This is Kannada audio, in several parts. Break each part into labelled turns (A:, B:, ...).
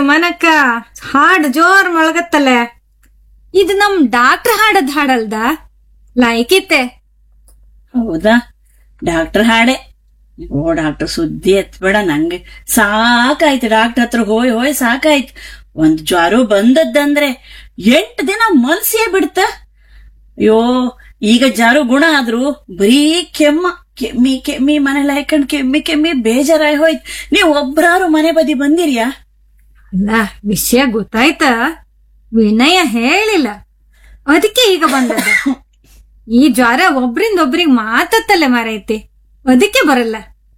A: ಸುಮನಕ್ಕ ಹಾಡ್ ಜೋರ್ ಮೊಳಗತ್ತಲೆ ಇದು ನಮ್ ಡಾಕ್ಟರ್ ಹಾಡದ್ ಹಾಡಲ್ದ ಲೈಕಿತ್ತೆ
B: ಹೌದಾ ಡಾಕ್ಟರ್ ಹಾಡೆ ಓ ಡಾಕ್ಟರ್ ಸುದ್ದಿ ಎತ್ಬೇಡ ನಂಗೆ ಸಾಕಾಯ್ತು ಡಾಕ್ಟರ್ ಹತ್ರ ಹೋಯ್ ಹೋಯ್ ಸಾಕಾಯ್ತು ಒಂದ್ ಜ್ವರ ಬಂದದ್ದಂದ್ರೆ ಎಂಟು ದಿನ ಮಲ್ಸಿಯೇ ಬಿಡ್ತ ಅಯ್ಯೋ ಈಗ ಜ್ವರ ಗುಣ ಆದ್ರೂ ಬರೀ ಕೆಮ್ಮ ಕೆಮ್ಮಿ ಕೆಮ್ಮಿ ಮನೇಲಿ ಹಾಕೊಂಡ್ ಕೆಮ್ಮಿ ಕೆಮ್ಮಿ ಬೇಜಾರಾಗಿ ಹೋಯ್ತು ನೀವ್ ಒಬ್ರಾರು ಮನೆ ಬದಿ ಬಂದಿರ್ಯಾ
A: ಅಲ್ಲ ವಿಷಯ ಗೊತ್ತಾಯ್ತ ವಿನಯ ಹೇಳಿಲ್ಲ ಅದಕ್ಕೆ ಈಗ ಬಂದದ್ದು ಈ ಜ್ವರ ಒಬ್ರಿಂದ ಒಬ್ರಿಗೆ ಮಾತತ್ತಲೆ ಮರೈತಿ ಅದಕ್ಕೆ ಬರಲ್ಲ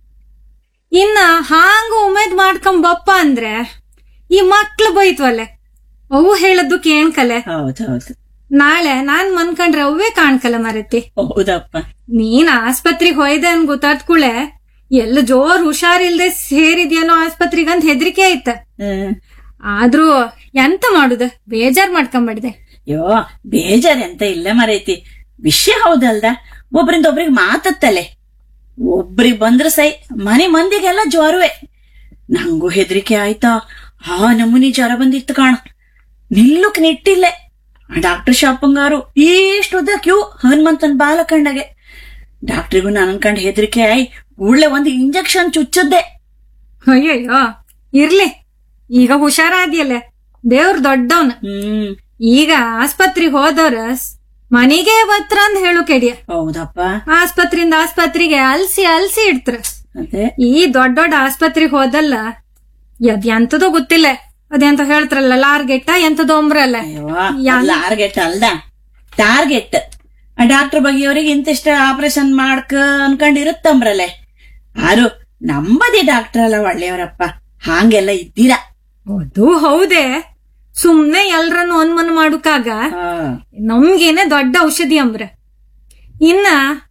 A: ಇನ್ನ ಹಾಂಗ ಉಮೇದ್ ಮಾಡ್ಕೊಂಡ್ ಬಪ್ಪ ಅಂದ್ರೆ ಈ ಮಕ್ಳು ಬೈತ್ವಲ್ಲೆ ಅವು ಹೇಳದ್ದು ಕೇಳ್ಕಲೆ
B: ಹೌದೌದು
A: ನಾಳೆ ನಾನ್ ಮನ್ಕಂಡ್ರೆ ಅವೇ ಕಾಣ್ಕಲ್ಲ ಮರೈತಿ
B: ಹೌದಪ್ಪ
A: ನೀನ್ ಆಸ್ಪತ್ರೆಗೆ ಹೋಯ್ದೆ ಅನ್ ಗೊತ್ತಾದ್ ಕೂಳೆ ಎಲ್ಲ ಜೋರ್ ಹುಷಾರಿಲ್ದೆ ಸೇರಿದ್ಯೇನೋ ಆಸ್ಪತ್ರೆಗಂತ ಹೆದರಿಕೆ ಆಯ್ತ
B: ಹ್ಮ್
A: ಆದ್ರೂ ಎಂತ ಮಾಡುದ ಬೇಜಾರ್ ಮಾಡ್ಕೊಂಬಾಡ್ದೆ
B: ಅಯ್ಯೋ ಬೇಜಾರ್ ಎಂತ ಇಲ್ಲ ಮರೈತಿ ವಿಷಯ ಹೌದಲ್ದ ಒಬ್ರಿಂದ ಒಬ್ರಿಗೆ ಮಾತತ್ತಲೆ ಒಬ್ರಿಗೆ ಬಂದ್ರ ಸೈ ಮನೆ ಮಂದಿಗೆಲ್ಲ ಜ್ವರವೇ ನಂಗೂ ಹೆದರಿಕೆ ಆಯ್ತಾ ಆ ನಮೂನಿ ಜ್ವರ ಬಂದಿತ್ತು ಕಾಣ ನಿಲ್ಲುಕ್ ನಿಟ್ಟಿಲ್ಲೆ ಡಾಕ್ಟರ್ ಶಾಪಂಗಾರು ಇಷ್ಟು ಉದ್ದ ಕ್ಯೂ ಹನುಮಂತನ್ ಬಾಲ ಕಂಡಗೆ ಡಾಕ್ಟ್ರಿಗೂ ನಾನು ಅನ್ಕಂಡ್ ಹೆದರಿಕೆ ಆಯ್ ಕೂಡ್ಲೆ ಒಂದು ಇಂಜೆಕ್ಷನ್ ಚುಚ್ಚದ್ದೆ
A: ಅಯ್ಯಯ್ಯೋ ಇರ್ಲಿ ಈಗ ಹುಷಾರಾದ್ಯಲ್ಲ ದೇವ್ರ ದೊಡ್ಡವನ್
B: ಹ್ಮ್
A: ಈಗ ಆಸ್ಪತ್ರೆಗೆ ಹೋದವ್ರ ಮನೆಗೆ ಬತ್ರ ಅಂತ ಹೇಳು ಕೆಡಿಯ
B: ಹೌದಪ್ಪ
A: ಆಸ್ಪತ್ರೆಯಿಂದ ಆಸ್ಪತ್ರೆಗೆ ಅಲ್ಸಿ ಅಲ್ಸಿ ಇಡ್ತಾರ
B: ಅದೇ
A: ಈ ದೊಡ್ಡ ದೊಡ್ಡ ಆಸ್ಪತ್ರೆಗೆ ಹೋದಲ್ಲ ಅದ್ ಎಂತದೋ ಗೊತ್ತಿಲ್ಲ ಅದೆಂತ ಹೇಳ್ತಾರಲ್ಲ ಲಾರ್ಗೆಟ್ಟ ಎಂತದೋ ಅಂಬ್ರಲ್ಲ
B: ಅಯ್ಯೋ ಟಾರ್ಗೆಟ್ ಅಲ್ದ ಟಾರ್ಗೆಟ್ ಆ ಡಾಕ್ಟರ್ ಬಗೆಯವರಿಗೆ ಇಂತಿಷ್ಟ ಆಪರೇಷನ್ ಮಾಡ್ಕ ಅನ್ಕೊಂಡಿರುತ್ತಂಬ್ರಲೆ ಆರು ನಂಬದಿ ಡಾಕ್ಟರ್ ಅಲ್ಲ ಒಳ್ಳೆಯವರಪ್ಪ ಹಾಂಗೆಲ್ಲ ಇದ್ದೀರಾ
A: ಅದು ಹೌದೇ ಸುಮ್ನೆ ಎಲ್ರನ್ನು ಅನುಮಾನ ಮಾಡುಕಾಗ ನಮ್ಗೇನೆ ದೊಡ್ಡ ಔಷಧಿ ಅಂಬ್ರ ಇನ್ನ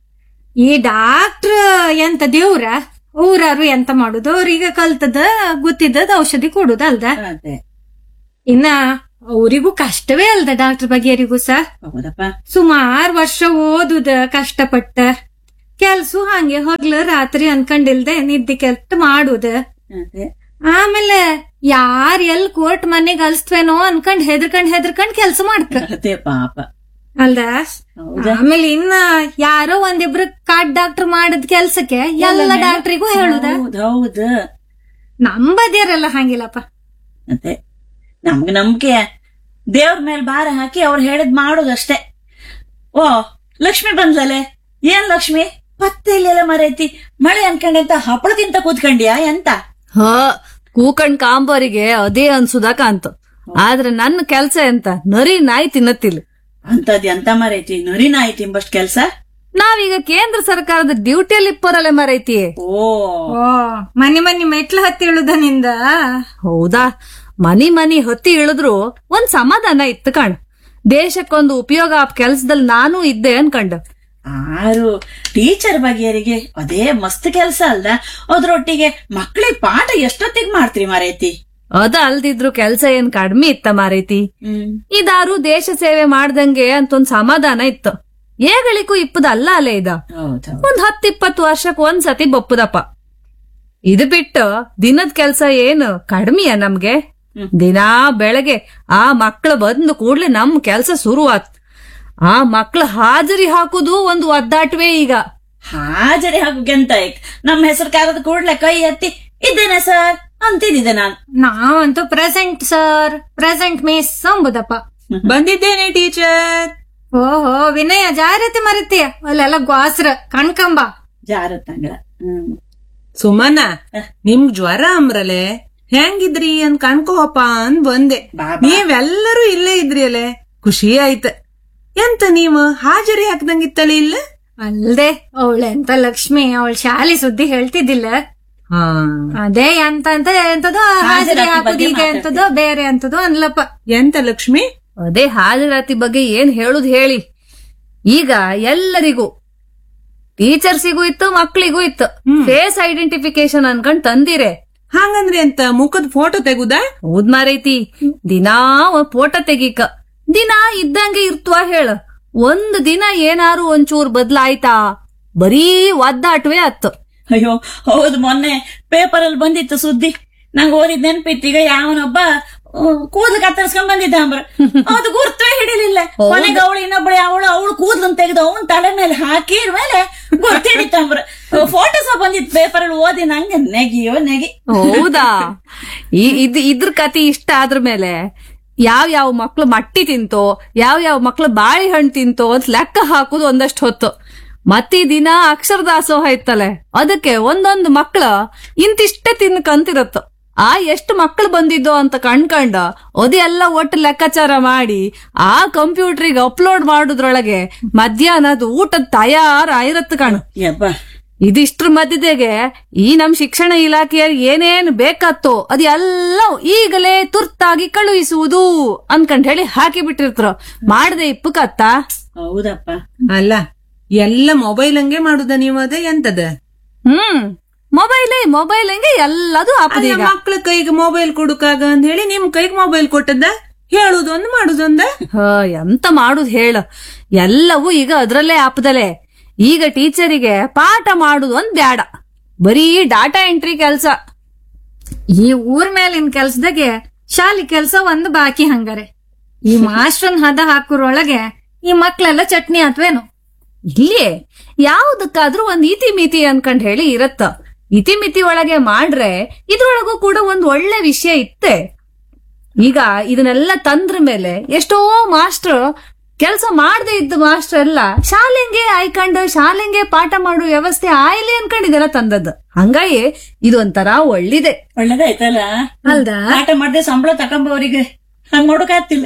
A: ಈ ಡಾಕ್ಟ್ರ್ ಎಂತ ದೇವ್ರ ಊರಾರು ಎಂತ ಮಾಡುದು ಅವ್ರೀಗ ಕಲ್ತದ ಗೊತ್ತಿದ್ದದ ಔಷಧಿ ಕೊಡುದ ಅಲ್ದ
B: ಅದೇ
A: ಇನ್ನ ಅವರಿಗೂ ಕಷ್ಟವೇ ಅಲ್ದ ಡಾಕ್ಟರ್ ಬಗೆಯರಿಗೂ ಸಹ
B: ಹೌದಪ್ಪ
A: ಸುಮಾರ್ ವರ್ಷ ಓದುದ ಕಷ್ಟಪಟ್ಟ ಕೆಲ್ಸ ಹಂಗೆ ಹಗ್ಲು ರಾತ್ರಿ ಅನ್ಕೊಂಡಿಲ್ದೆ ನಿದ್ದೆ ಕೆಟ್ಟ ಮಾಡುದ
B: ಅದೇ
A: ಆಮೇಲೆ ಯಾರ್ ಎಲ್ ಕೋರ್ಟ್ ಮನೆಗ್ ಅಲ್ಸ್ತ್ವೇನೋ ಅನ್ಕೊಂಡ್ ಹೆದರ್ಕೊಂಡ್ ಹೆದರ್ಕೊಂಡ್ ಕೆಲ್ಸ ಮಾಡ್ಕ
B: ಅದೇ ಪಾಪ
A: ಅಲ್ದ
B: ಹೌದಾ
A: ಆಮೇಲೆ ಇನ್ನ ಯಾರೋ ಒಂದಿಬ್ರು ಕಾಡ್ ಡಾಕ್ಟರ್ ಮಾಡಿದ ಕೆಲ್ಸಕ್ಕೆ ಎಲ್ಲ ಡಾಕ್ಟ್ರಿಗೂ ಹೇಳುದ
B: ಹೌದ್ ಹೌದು
A: ನಂಬದಿರಲ್ಲ ಹಂಗಿಲ್ಲಪ್ಪ
B: ಅದೇ ನಮ್ಗ್ ನಂಬಿಕೆ ದೇವ್ರ ಮೇಲೆ ಭಾರ ಹಾಕಿ ಅವ್ರು ಹೇಳಿದ್ ಮಾಡೋದಷ್ಟೇ ಓ ಲಕ್ಷ್ಮಿ ಬಂದ್ಲಲೆ ಏನ್ ಲಕ್ಷ್ಮಿ ಪತ್ತೆ ಇಲ್ಲೆಲ್ಲ ಮರೈತಿ ಮಳೆ ಅನ್ಕೊಂಡಂತ ಹಪ್ಪಳ ತಿಂತ ಕೂತ್ಕೊಂಡ್ಯಾ ಎಂತ
C: ಹ ಕೂಕಂಡ್ ಕಾಂಬರಿಗೆ ಅದೇ ಅನ್ಸುದಕ ಅಂತ ಆದ್ರೆ ನನ್ನ ಕೆಲ್ಸ ಎಂತ ನರಿ ನಾಯಿ ತಿನ್ನತ್ತಿಲ್ಲ
B: ಅಂತದ್ ಎಂತ ಮರೈತಿ ನರಿನ ಆಯ್ತು ಎಂಬಷ್ಟ್ ಕೆಲ್ಸ
C: ನಾವೀಗ ಕೇಂದ್ರ ಸರ್ಕಾರದ ಡ್ಯೂಟಿಯಲ್ಲಿ ಇಪ್ಪರಲ್ಲ ಮರೈತಿ
B: ಓ
A: ಓ ಮನಿ ಮನಿ ಮೆಟ್ಲು ಹತ್ತಿ ಇಳುದನಿಂದ
C: ಹೌದಾ ಮನಿ ಮನಿ ಹೊತ್ತಿ ಇಳಿದ್ರು ಒಂದ್ ಸಮಾಧಾನ ಇತ್ತು ಕಣ್ ದೇಶಕ್ಕೊಂದು ಉಪಯೋಗ ಆ ಕೆಲ್ಸದಲ್ಲಿ ನಾನು ಇದ್ದೆ ಅನ್ಕಂಡ
B: ಆರು ಟೀಚರ್ ಬಗೆಯರಿಗೆ ಅದೇ ಮಸ್ತ್ ಕೆಲ್ಸ ಅಲ್ದ ಅದ್ರೊಟ್ಟಿಗೆ ಮಕ್ಳಿಗೆ ಪಾಠ ಎಷ್ಟೊತ್ತಿಗೆ ಮಾಡ್ತೀರಿ ಮರೈತಿ
C: ಅದ ಅಲ್ದಿದ್ರು ಕೆಲ್ಸ ಏನ್ ಕಡ್ಮಿ ಇತ್ತ ಮಾರೈತಿ
B: ಹ್ಮ್
C: ಇದಾರು ದೇಶ ಸೇವೆ ಮಾಡ್ದಂಗೆ ಅಂತ ಒಂದ್ ಸಮಾಧಾನ ಇತ್ತು ಏಗಳಿಗೂ ಇಪ್ಪದ ಅಲ್ಲ ಅಲ್ಲೇ ಇದ
B: ಹೌದು
C: ಒಂದ್ ಹತ್ ಇಪ್ಪತ್ತು ವರ್ಷಕ್ ಒಂದ್ ಸತಿ ಬಪ್ಪುದಪ್ಪ ಇದು ಬಿಟ್ಟು ದಿನದ ಕೆಲ್ಸ ಏನು ಕಡ್ಮಿಯ ನಮ್ಗೆ
B: ಹ್ಮ್.
C: ದಿನಾ ಬೆಳಗ್ಗೆ ಆ ಮಕ್ಳು ಬಂದು ಕೂಡ್ಲೆ ನಮ್ ಕೆಲ್ಸ ಶುರುವಾತ್ ಆ ಮಕ್ಳು ಹಾಜರಿ ಹಾಕುದು ಒಂದು ಒದ್ದಾಟವೇ ಈಗ
B: ಹಾಜರಿ ಹಾಕುಗೆಂತ ನಮ್ಮ ಹೆಸರು ಕಾರದ ಕೂಡ್ಲೆ ಕೈ ಎತ್ತಿ ಇದ್ದೇನೆ ಸರ್ ಅಂತಿದ್ದೆ ನಾನು
A: ನಾವಂತೂ ಪ್ರೆಸೆಂಟ್ ಸರ್ ಪ್ರೆಸೆಂಟ್ ಮಿಸ್ ಅಂಬುದಪ್ಪ
D: ಬಂದಿದ್ದೇನೆ ಟೀಚರ್
A: ಓಹೋ ವಿನಯ ಜಾರತಿ ಮರತಿಯ ಅಲ್ಲೆಲ್ಲ ಗ್ವಾಸ್ರ ಕಣ್ಕಂಬ
B: ಜಾರತ್ತಂಗ ಹ್ಮ್
D: ಸುಮನ ನಿಮ್ ಜ್ವರ ಅಂಬ್ರಲೆ ಹೆಂಗಿದ್ರಿ ಅಂತ ಕಣ್ಕೋಪ್ಪ ಅಂದ್ ಬಂದೆ
B: ಬಾಬಾ.
D: ನೀವೆಲ್ಲರೂ ಇಲ್ಲೇ ಇದ್ರಿ ಅಲೆ ಖುಷಿ ಆಯ್ತ ಎಂತ ನೀವು ಹಾಜರಿ ಹಾಕ್ದಂಗಿತ್ತಲೆ ಇಲ್ಲ
A: ಅಲ್ದೆ ಅವಳೆಂತ ಲಕ್ಷ್ಮಿ ಅವಳ ಶಾಲೆ ಸುದ್ದಿ ಹೇಳ್ತಿದ್ದಿಲ್ಲ
D: ಹಾ
A: ಅದೇ ಎಂತ ಅಂತ ಎಂತದೋ ಹಾಜರಿ ಹಾಕುದು ಈಗ ಎಂತದೋ ಬೇರೆ ಅಂತದೋ ಅನ್ಲಪ್ಪ
D: ಎಂತ ಲಕ್ಷ್ಮಿ
C: ಅದೇ ಹಾಜರಾತಿ ಬಗ್ಗೆ ಏನ್ ಹೇಳುದ್ ಹೇಳಿ ಈಗ ಎಲ್ಲರಿಗೂ ಟೀಚರ್ಸಿಗೂ ಇತ್ತು ಮಕ್ಳಿಗೂ ಇತ್ತು ಫೇಸ್ ಐಡೆಂಟಿಫಿಕೇಶನ್ ಅನ್ಕೊಂಡ್ ತಂದಿರೆ
D: ಹಂಗಂದ್ರೆ ಎಂತ ಮುಖದ ಫೋಟೋ ತೆಗುದಾ
C: ಹೌದ್ ಮಾರೈತಿ ದಿನಾ ಒಂದ್ ಫೋಟೋ ತೆಗೀಕ ದಿನಾ ಇದ್ದಂಗೆ ಇರ್ತವ ಹೇಳ ಒಂದ್ ದಿನ ಏನಾರು ಒಂಚೂರ್ ಬದ್ಲಾಯ್ತಾ ಬರೀ ಒದ್ದಾಟವೇ ಅತ್ತು
B: ಅಯ್ಯೋ ಹೌದು ಮೊನ್ನೆ ಪೇಪರ್ ಅಲ್ಲಿ ಬಂದಿತ್ತು ಸುದ್ದಿ ನಂಗೆ ಓದಿದ್ ನೆನ್ಪಿತ್ತು ಈಗ ಯಾವನೊಬ್ಬ ಕೂದಲು ಕತ್ತರಿಸ್ಕೊಂಡ್ ಬಂದಿದ್ದ ಅಂಬ್ರ ಅದು ಗುರ್ತವೇ ಹಿಡಿಲಿಲ್ಲ ಕೊನೆಗೆ ಅವಳು ಇನ್ನೊಬ್ಬಳು ಅವಳು ಅವಳು ಕೂದಲನ್ನು ತೆಗೆದು ಅವನ್ ತಲೆ ಮೇಲೆ ಹಾಕಿದ ಮೇಲೆ ಗುರ್ತು ಹಿಡಿತಂಬ್ರ ಫೋಟೋ ಸಹ ಬಂದಿತ್ತು ಪೇಪರ್ ಅಲ್ಲಿ ಓದಿ ನಂಗೆ ನೆಗಿಯೋ ನೆಗಿ
C: ಹೌದಾ ಈ ಇದ್ ಇದ್ರ ಕತಿ ಇಷ್ಟ ಆದ್ರ ಮೇಲೆ ಯಾವ ಯಾವ ಮಕ್ಳು ಮಟ್ಟಿ ತಿಂತೋ ಯಾವ ಯಾವ ಮಕ್ಳು ಬಾಳೆಹಣ್ಣು ತಿಂತೋ ಅಂತ ಲೆಕ್ಕ ಹಾಕುದು ಒಂದಷ್ಟು ಹೊತ್ತು ಮತ್ತೆ ಈ ದಿನ ಅಕ್ಷರ ದಾಸೋಹ ಇತ್ತಲೆ ಅದಕ್ಕೆ ಒಂದೊಂದು ಮಕ್ಳು ಇಂತಿಷ್ಟೇ ತಿನ್ಕಂತಿರತ್ತು ಆ ಎಷ್ಟು ಮಕ್ಳು ಬಂದಿದ್ದೋ ಅಂತ ಕಣ್ಕಂಡ ಅದೆಲ್ಲ ಒಟ್ಟು ಲೆಕ್ಕಾಚಾರ ಮಾಡಿ ಆ ಕಂಪ್ಯೂಟರ್ಗೆ ಅಪ್ಲೋಡ್ ಮಾಡುದ್ರೊಳಗೆ ಮಧ್ಯಾಹ್ನದ ಊಟದ ತಯಾರಾಗಿರತ್ತು ಕಾಣು
B: ಯಬ್ಬ
C: ಇದಿಷ್ಟ್ರ ಮಧ್ಯದೆಗೆ ಈ ನಮ್ ಶಿಕ್ಷಣ ಇಲಾಖೆಯಲ್ಲಿ ಏನೇನ್ ಬೇಕಾತ್ತೋ ಅದೆಲ್ಲ ಈಗಲೇ ತುರ್ತಾಗಿ ಕಳುಹಿಸುವುದು ಅನ್ಕಂಡ್ ಹೇಳಿ ಹಾಕಿ ಬಿಟ್ಟಿರ್ತಾರ ಮಾಡದೆ ಇಪ್ಪಕತ್ತ
B: ಹೌದಪ್ಪ
D: ಅಲ್ಲ ಎಲ್ಲ ಮೊಬೈಲ್ ಹಂಗೆ ಮಾಡುದ ನೀವು ಅದ ಎಂತದ
C: ಹ್ಮ್ ಮೊಬೈಲೇ ಮೊಬೈಲ್ ಹಂಗೆ ಎಲ್ಲದೂ
D: ಅಲ್ಲ
C: ಆಪದೀಗ
D: ಮಕ್ಳ ಕೈಗೆ ಮೊಬೈಲ್ ಕೊಡುಕಾಗ ಅಂತ ಹೇಳಿ ನಿಮ್ ಕೈಗೆ ಮೊಬೈಲ್ ಕೊಟ್ಟದ್ದ ಹೇಳುದೊಂದು ಮಾಡುದೊಂದ
C: ಹ ಎಂತ ಮಾಡುದ್ ಹೇಳ ಎಲ್ಲವೂ ಈಗ ಅದ್ರಲ್ಲೇ ಆಪದಲೆ ಈಗ ಟೀಚರಿಗೆ ಪಾಠ ಮಾಡುದು ಒಂದ್ ಬ್ಯಾಡ ಬರೀ ಡಾಟಾ ಎಂಟ್ರಿ ಕೆಲ್ಸ
A: ಈ ಊರ್ ಮೇಲಿನ ಕೆಲ್ಸದಾಗೆ ಶಾಲಿ ಕೆಲ್ಸ ಒಂದು ಬಾಕಿ ಹಂಗಾರೆ ಈ ಮಾಸ್ಟರ್ನ್ ಹದ ಹಾಕುರೊಳಗೆ ಈ ಮಕ್ಳೆಲ್ಲ ಚಟ್ನಿ ಆತ್ವೇನು
C: ಇಲ್ಲಿ ಯಾವುದಕ್ಕಾದ್ರೂ ಒಂದ್ ಇತಿ ಮಿತಿ ಅನ್ಕೊಂಡ್ ಹೇಳಿ ಇರತ್ತ ಇತಿ ಮಿತಿ ಒಳಗೆ ಮಾಡ್ರೆ ಇದ್ರೊಳಗೂ ಕೂಡ ಒಂದ್ ಒಳ್ಳೆ ವಿಷಯ ಇತ್ತೆ ಈಗ ಇದನ್ನೆಲ್ಲ ತಂದ್ರ ಮೇಲೆ ಎಷ್ಟೋ ಮಾಸ್ಟರ್ ಕೆಲಸ ಮಾಡದೇ ಇದ್ದ ಮಾಸ್ಟರ್ ಎಲ್ಲ ಶಾಲೆಂಗೆ ಆಯ್ಕೊಂಡು ಶಾಲೆಂಗೆ ಪಾಠ ಮಾಡುವ ವ್ಯವಸ್ಥೆ ಆಯ್ಲಿ ಅನ್ಕೊಂಡ್ ಇದೆಲ್ಲ ತಂದದ್ದು ಹಂಗಾಗಿ ಇದೊಂಥರ ಒಳ್ಳಿದೆ
B: ಒಳ್ಳೇದಾಯ್ತಲ್ಲ
A: ಅಲ್ದಾ
B: ಪಾಠ ಮಾಡದೆ ಸಂಬಳ ತಕೊಂಬವ್ರಿಗೆ ಹಂಗ್ ನೋಡಕಾಗ್ತಿಲ್ಲ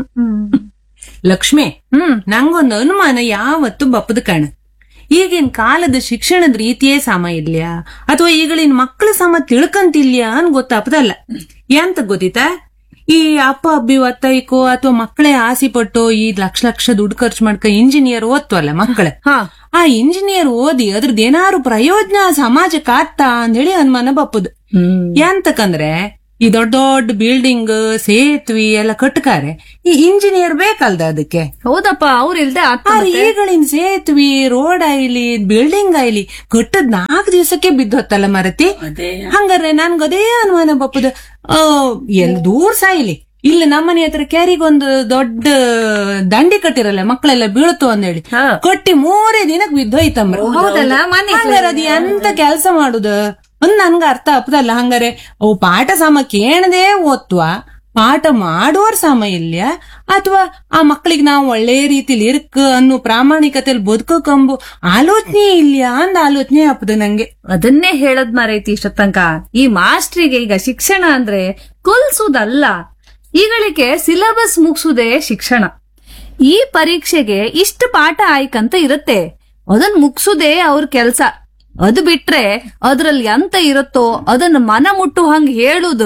D: ಲಕ್ಷ್ಮಿ
C: ಹ್ಮ್
D: ನಂಗೊಂದು ಅನುಮಾನ ಯಾವತ್ತು ಬಪ್ಪದ ಕಾಣ ಈಗಿನ ಕಾಲದ ಶಿಕ್ಷಣದ ರೀತಿಯೇ ಸಮ ಇಲ್ಯಾ ಅಥವಾ ಈಗಳಿನ ಮಕ್ಕಳ ಸಮ ತಿಳ್ಕಂತಿಲ್ಯಾ ಅನ್ ಗೊತ್ತಾಪದಲ್ಲ ಎಂತ ಗೊತ್ತಿತ್ತಾ ಈ ಅಪ್ಪ ಅಬ್ಬಿ ಒತ್ತಾಯ್ಕೋ ಅಥವಾ ಮಕ್ಕಳೇ ಆಸೆ ಪಟ್ಟು ಈ ಲಕ್ಷ ಲಕ್ಷ ದುಡ್ಡು ಖರ್ಚು ಮಾಡ್ಕ ಇಂಜಿನಿಯರ್ ಓದ್ತವಲ್ಲ ಮಕ್ಕಳ
C: ಹಾ
D: ಆ ಇಂಜಿನಿಯರ್ ಓದಿ ಅದ್ರದ್ದು ಏನಾರು ಪ್ರಯೋಜನ ಸಮಾಜಕ್ಕೆ ಆಗ್ತಾ ಅಂದೇಳಿ ಅನುಮಾನ ಬಪ್ಪದು
C: ಹ್ಮ್
D: ಎಂತಕಂದ್ರೆ ಈ ದೊಡ್ಡ ದೊಡ್ಡ ಬಿಲ್ಡಿಂಗ್ ಸೇತುವೆ ಎಲ್ಲ ಕಟ್ಕಾರೆ ಈ ಇಂಜಿನಿಯರ್ ಬೇಕಲ್ದ ಅದಕ್ಕೆ
C: ಹೌದಪ್ಪ ಅವ್ರ ಇಲ್ದೆ ಆತ
D: ಆದ್ರೆ ಈಗಳಿನ ಸೇತುವೆ ರೋಡ್ ಆಯ್ಲಿ ಬಿಲ್ಡಿಂಗ್ ಆಯ್ಲಿ ಕಟ್ಟದ್ ನಾಲ್ಕು ದಿವಸಕ್ಕೆ ಬಿದ್ದೊತ್ತಲ್ಲ ಮರತಿ
B: ಅದೇ
D: ಹಂಗಾರೆ ನನ್ಗ ಅದೇ ಅನುಮಾನ ಬಪ್ಪದ ಆ ಎಲ್ ದೂರ ಸಾಯ್ಲಿ ಇಲ್ಲಿ ನಮ್ಮನೆ ಹತ್ರ ಕ್ಯಾರಿಗೊಂದು ದೊಡ್ಡ ದಂಡಿ ಕಟ್ಟಿರಲ್ಲ ಮಕ್ಕಳೆಲ್ಲ ಬೀಳ್ತು ಅಂದೇಳಿ
C: ಹಾ.
D: ಕಟ್ಟಿ ಮೂರೇ ದಿನಕ್ ಬಿದ್ದೋಯ್ತಂಬ್ರ
A: ಹೌದಲ್ಲ ಮನೆ
D: ಹಂಗಾರೆ ಅದ್ ಎಂತ ಕೆಲ್ಸ ಮಾಡುದ ಒಂದ್ ನನ್ಗ ಅರ್ಥ ಆಗ್ತದಲ್ಲ ಹಂಗಾರೆ ಅವು ಪಾಠ ಸಮ ಕೇಳದೆ ಓದ್ವಾ ಪಾಠ ಮಾಡುವರ್ ಸಮ ಇಲ್ಯ ಅಥವಾ ಆ ಮಕ್ಕಳಿಗೆ ನಾವು ಒಳ್ಳೆ ರೀತಿಲಿ ಇರ್ಕ ಅನ್ನೋ ಪ್ರಾಮಾಣಿಕತೆಯಲ್ಲಿ ಬದುಕಂಬು ಆಲೋಚನೆ ಇಲ್ಯ ಅಂದ ಆಲೋಚನೆ ಆಗ್ತದ ನಂಗೆ
C: ಅದನ್ನೇ ಹೇಳದ್ ಮಾರೈತಿ ಇಷ್ಟತಂಕ ಈ ಮಾಸ್ಟ್ರಿಗೆ ಈಗ ಶಿಕ್ಷಣ ಅಂದ್ರೆ ಕಲ್ಸುದಲ್ಲ ಈಗಳಿಗೆ ಸಿಲೆಬಸ್ ಮುಗ್ಸುದೇ ಶಿಕ್ಷಣ ಈ ಪರೀಕ್ಷೆಗೆ ಇಷ್ಟು ಪಾಠ ಆಯ್ಕಂತ ಇರುತ್ತೆ ಅದನ್ ಮುಗ್ಸುದೇ ಅವ್ರ ಕೆಲ್ಸ ಅದು ಬಿಟ್ರೆ ಅದ್ರಲ್ಲಿ ಎಂತ ಇರುತ್ತೋ ಅದನ್ನ ಮನ ಮುಟ್ಟು ಹಂಗ್ ಹೇಳುದು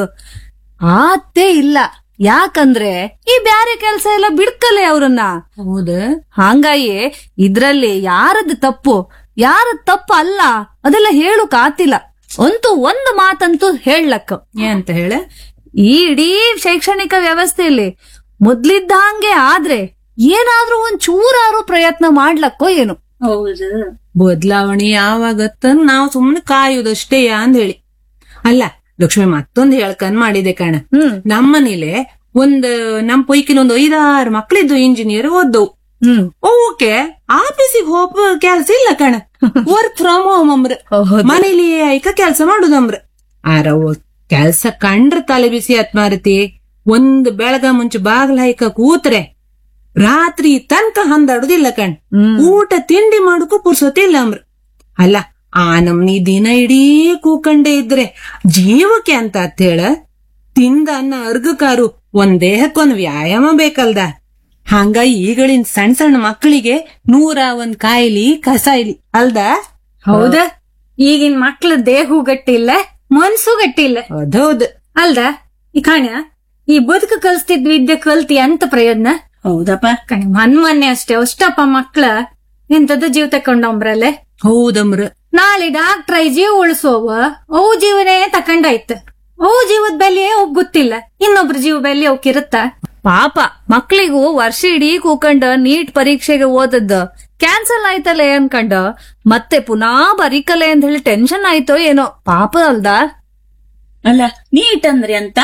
C: ಆತೇ ಇಲ್ಲ ಯಾಕಂದ್ರೆ ಈ ಬ್ಯಾರೆ ಕೆಲ್ಸ ಎಲ್ಲ ಬಿಡ್ಕಲೆ ಅವ್ರನ್ನ
D: ಹೌದ
C: ಹಂಗಾಗಿ ಇದ್ರಲ್ಲಿ ಯಾರದ್ ತಪ್ಪು ಯಾರದ್ ತಪ್ಪು ಅಲ್ಲ ಅದೆಲ್ಲ ಹೇಳುಕ್ ಆತಿಲ್ಲ ಅಂತೂ ಒಂದು ಮಾತಂತೂ ಹೇಳಕ್ಕ
D: ಏನಂತ ಹೇಳ
C: ಈ ಇಡೀ ಶೈಕ್ಷಣಿಕ ವ್ಯವಸ್ಥೆಯಲ್ಲಿ ಮೊದ್ಲಿದ್ದಂಗೆ ಆದ್ರೆ ಏನಾದ್ರೂ ಒಂದ್ ಚೂರಾರು ಪ್ರಯತ್ನ ಮಾಡ್ಲಕ್ಕೋ ಏನು
B: ಹೌದು
D: ಬದಲಾವಣೆ ಯಾವಾಗತ್ತ ನಾವು ಸುಮ್ನೆ ಕಾಯುದಷ್ಟೇ ಅಂದ್ ಹೇಳಿ ಅಲ್ಲ ಲಕ್ಷ್ಮಿ ಮತ್ತೊಂದ್ ಹೇಳ್ಕಂದ್ ಮಾಡಿದೆ ಕಣ
C: ಹ್ಮ್
D: ನಮ್ಮನೇಲೆ ಒಂದ್ ನಮ್ ಪೈಕಿಲ್ ಒಂದ್ ಐದಾರು ಮಕ್ಳಿದ್ದು ಇಂಜಿನಿಯರ್ ಓದ್ದವು
C: ಹ್ಮ್
D: ಓಕೆ ಆಫೀಸಿಗೆ ಹೋಗ ಕೆಲ್ಸ ಇಲ್ಲ ಕಣ ವರ್ಕ್ ಫ್ರಮ್ ಹೋಮ್ ಅಮ್ರ
C: ಹೌದು.
D: ಮನೇಲಿ ಐಕ ಕೆಲ್ಸ ಮಾಡುದಮ್ರ ಆರ ಕೆಲ್ಸ ಕಂಡ್ರ ತಲೆ ಬಿಸಿ ಆತ್ ಮಾರತಿ ಒಂದ್ ಬೆಳಗ ಮುಂಚೆ ಬಾಗ್ಲ ಹೈಕ ಕೂತ್ರೆ ರಾತ್ರಿ ತನಕ ಹಂದಾಡುದಿಲ್ಲ ಕಣ್
C: ಹ್ಮ್.
D: ಊಟ ತಿಂಡಿ ಮಾಡಕ್ಕೂ ಪುರ್ಸೊತ್ತಿಲ್ಲ ಅಮ್ರ ಅಲ್ಲ ಆ ನಮ್ನಿ ದಿನ ಇಡೀ ಕೂಕಂಡೇ ಇದ್ರೆ ಜೀವಕ್ಕೆ ಅಂತ ಹೇಳ ತಿಂದ ಅನ್ನ ಅರ್ಗಕಾರು ಒಂದ್ ದೇಹಕ್ಕೊಂದ್ ವ್ಯಾಯಾಮ ಬೇಕಲ್ದ ಹಂಗ ಈಗಳಿನ ಸಣ್ಣ ಸಣ್ಣ ಮಕ್ಕಳಿಗೆ ನೂರ ಒಂದ್ ಕಾಯಿಲಿ ಕಸಾಯಿಲಿ ಅಲ್ದ
A: ಹೌದಾ ಈಗಿನ ಮಕ್ಳ ದೇಹು ಗಟ್ಟಿಲ್ಲ ಮನ್ಸು ಗಟ್ಟಿಲ್ಲ
D: ಅದೌದು
A: ಅಲ್ದ ಈ ಕಾಣ್ಯ ಈ ಬದುಕು ಕಲ್ಸ್ತಿದ್ ವಿದ್ಯೆ ಕಲ್ತಿ ಅಂತ ಪ್ರಯೋಜನ
B: ಹೌದಪ್ಪ
A: ಕಣೆ ಮನ್ ಮೊನ್ನೆ ಅಷ್ಟೇ ಅಷ್ಟಪ್ಪ ಮಕ್ಳ ಎಂತದ ಜೀವ ತಕೊಂಡಂಬ್ರಲ್ಲೇ
D: ಹೌದಮ್ರ
A: ನಾಳೆ ಡಾಕ್ಟ್ರ ಜೀವ ಉಳಿಸೋವ ಅವು ಜೀವನೇ ತಕೊಂಡಾಯ್ತ ಅವು ಜೀವದ ಬೆಲೆ ಅವ್ ಗೊತ್ತಿಲ್ಲ ಇನ್ನೊಬ್ರ ಜೀವ ಬೆಲೆ ಅವಕ್ಕಿರುತ್ತ
C: ಪಾಪ ಮಕ್ಳಿಗೂ ವರ್ಷ ಇಡೀ ಕೂಕಂಡ ನೀಟ್ ಪರೀಕ್ಷೆಗೆ ಓದದ್ದ ಕ್ಯಾನ್ಸಲ್ ಆಯ್ತಲ್ಲ ಅನ್ಕಂಡ ಮತ್ತೆ ಪುನಃ ಬರೀಕಲೆ ಅಂತ ಹೇಳಿ ಟೆನ್ಷನ್ ಆಯ್ತೋ ಏನೋ ಪಾಪ ಅಲ್ದಾ
B: ಅಲ್ಲ ನೀಟ್ ಅಂದ್ರೆ ಅಂತ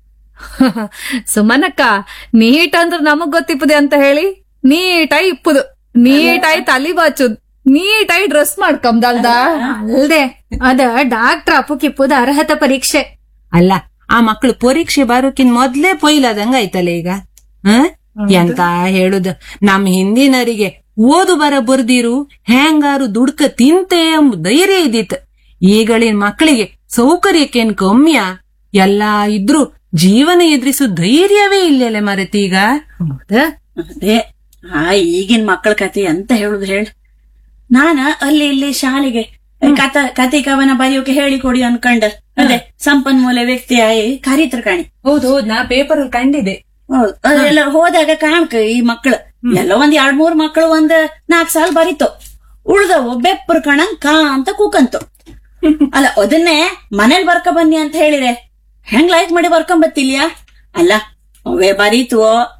C: ಸುಮನಕ್ಕ ನೀಟ್ ಅಂದ್ರ ನಮಗ್ ಗೊತ್ತಿಪ್ಪದೆ ಅಂತ ಹೇಳಿ ನೀಟಾಗಿ ಇಪ್ಪುದು ನೀಟಾಗಿ ತಲಿ ಬಾಚುದ್ ನೀಟಾಗಿ ಡ್ರೆಸ್ ಮಾಡ್ಕಂದಲ್ದ
A: ಅಲ್ದೆ ಅದ ಡಾಕ್ಟರ್ ಅಪ್ಪುಕಿಪ್ಪುದ ಅರ್ಹತಾ ಪರೀಕ್ಷೆ
D: ಅಲ್ಲ ಆ ಮಕ್ಳು ಪರೀಕ್ಷೆ ಬರೋಕಿನ್ ಮೊದ್ಲೇ ಪೊಯ್ಲಾದಂಗ ಆಯ್ತಲ್ಲ ಈಗ ಹ ಎಂತ ಹೇಳುದ ನಮ್ ಹಿಂದಿನರಿಗೆ ಓದು ಬರ ಬರ್ದಿರು ಹೆಂಗಾರು ದುಡ್ಕ ತಿಂತೆ ಎಂಬ ಧೈರ್ಯ ಇದ್ದಿತ್ತು ಈಗಳಿನ ಮಕ್ಕಳಿಗೆ ಸೌಕರ್ಯಕ್ಕೇನ್ ಕಮ್ಮಿಯ ಎಲ್ಲಾ ಇದ್ರು ಜೀವನ ಎದುರಿಸೋ ಧೈರ್ಯವೇ ಇಲ್ಲಲೆ ಮರತೀಗ
A: ಹೌದಾ
B: ಅದೇ ಆ ಈಗಿನ ಮಕ್ಕಳ ಕತೆ ಅಂತ ಹೇಳುದು ಹೇಳ ನಾನ ಅಲ್ಲಿ ಇಲ್ಲಿ ಶಾಲೆಗೆ ಕಥ ಕತೆ ಕವನ ಬರೆಯೋಕೆ ಹೇಳಿಕೊಡಿ ಅನ್ಕಂಡ ಅದೇ ಸಂಪನ್ಮೂಲ ವ್ಯಕ್ತಿ ಆಯಿ ಕರೀತ್ರ ಕಾಣಿ
D: ಹೌದು ಹೌದು ನಾ ಪೇಪರ್ ಅಲ್ಲಿ ಕಂಡಿದೆ
B: ಹೌದು ಅದೆಲ್ಲ ಹೋದಾಗ ಕಾಣ್ಕ ಈ ಮಕ್ಳು ಎಲ್ಲ ಒಂದ್ ಎರಡ್ ಮೂರ್ ಮಕ್ಳು ಒಂದ್ ನಾಲ್ಕ್ ಸಾಲ ಬರೀತು ಉಳ್ದವು ಬೆಪ್ಪರ್ ಕಣಂಗ್ ಕಾ ಅಂತ ಕೂಕಂತು ಅಲ್ಲ ಅದನ್ನೇ ಮನೇಲಿ ಬರ್ಕ ಬನ್ನಿ ಅಂತ ಹೇಳಿದೆ ಹೆಂಗ್ ಲೈಕ್ ಮಾಡಿ ಬರ್ಕೊಂಡ್ ಬತ್ತಿಲ್ಯಾ ಅಲ್ಲ ಅವೇ ಬರೀತು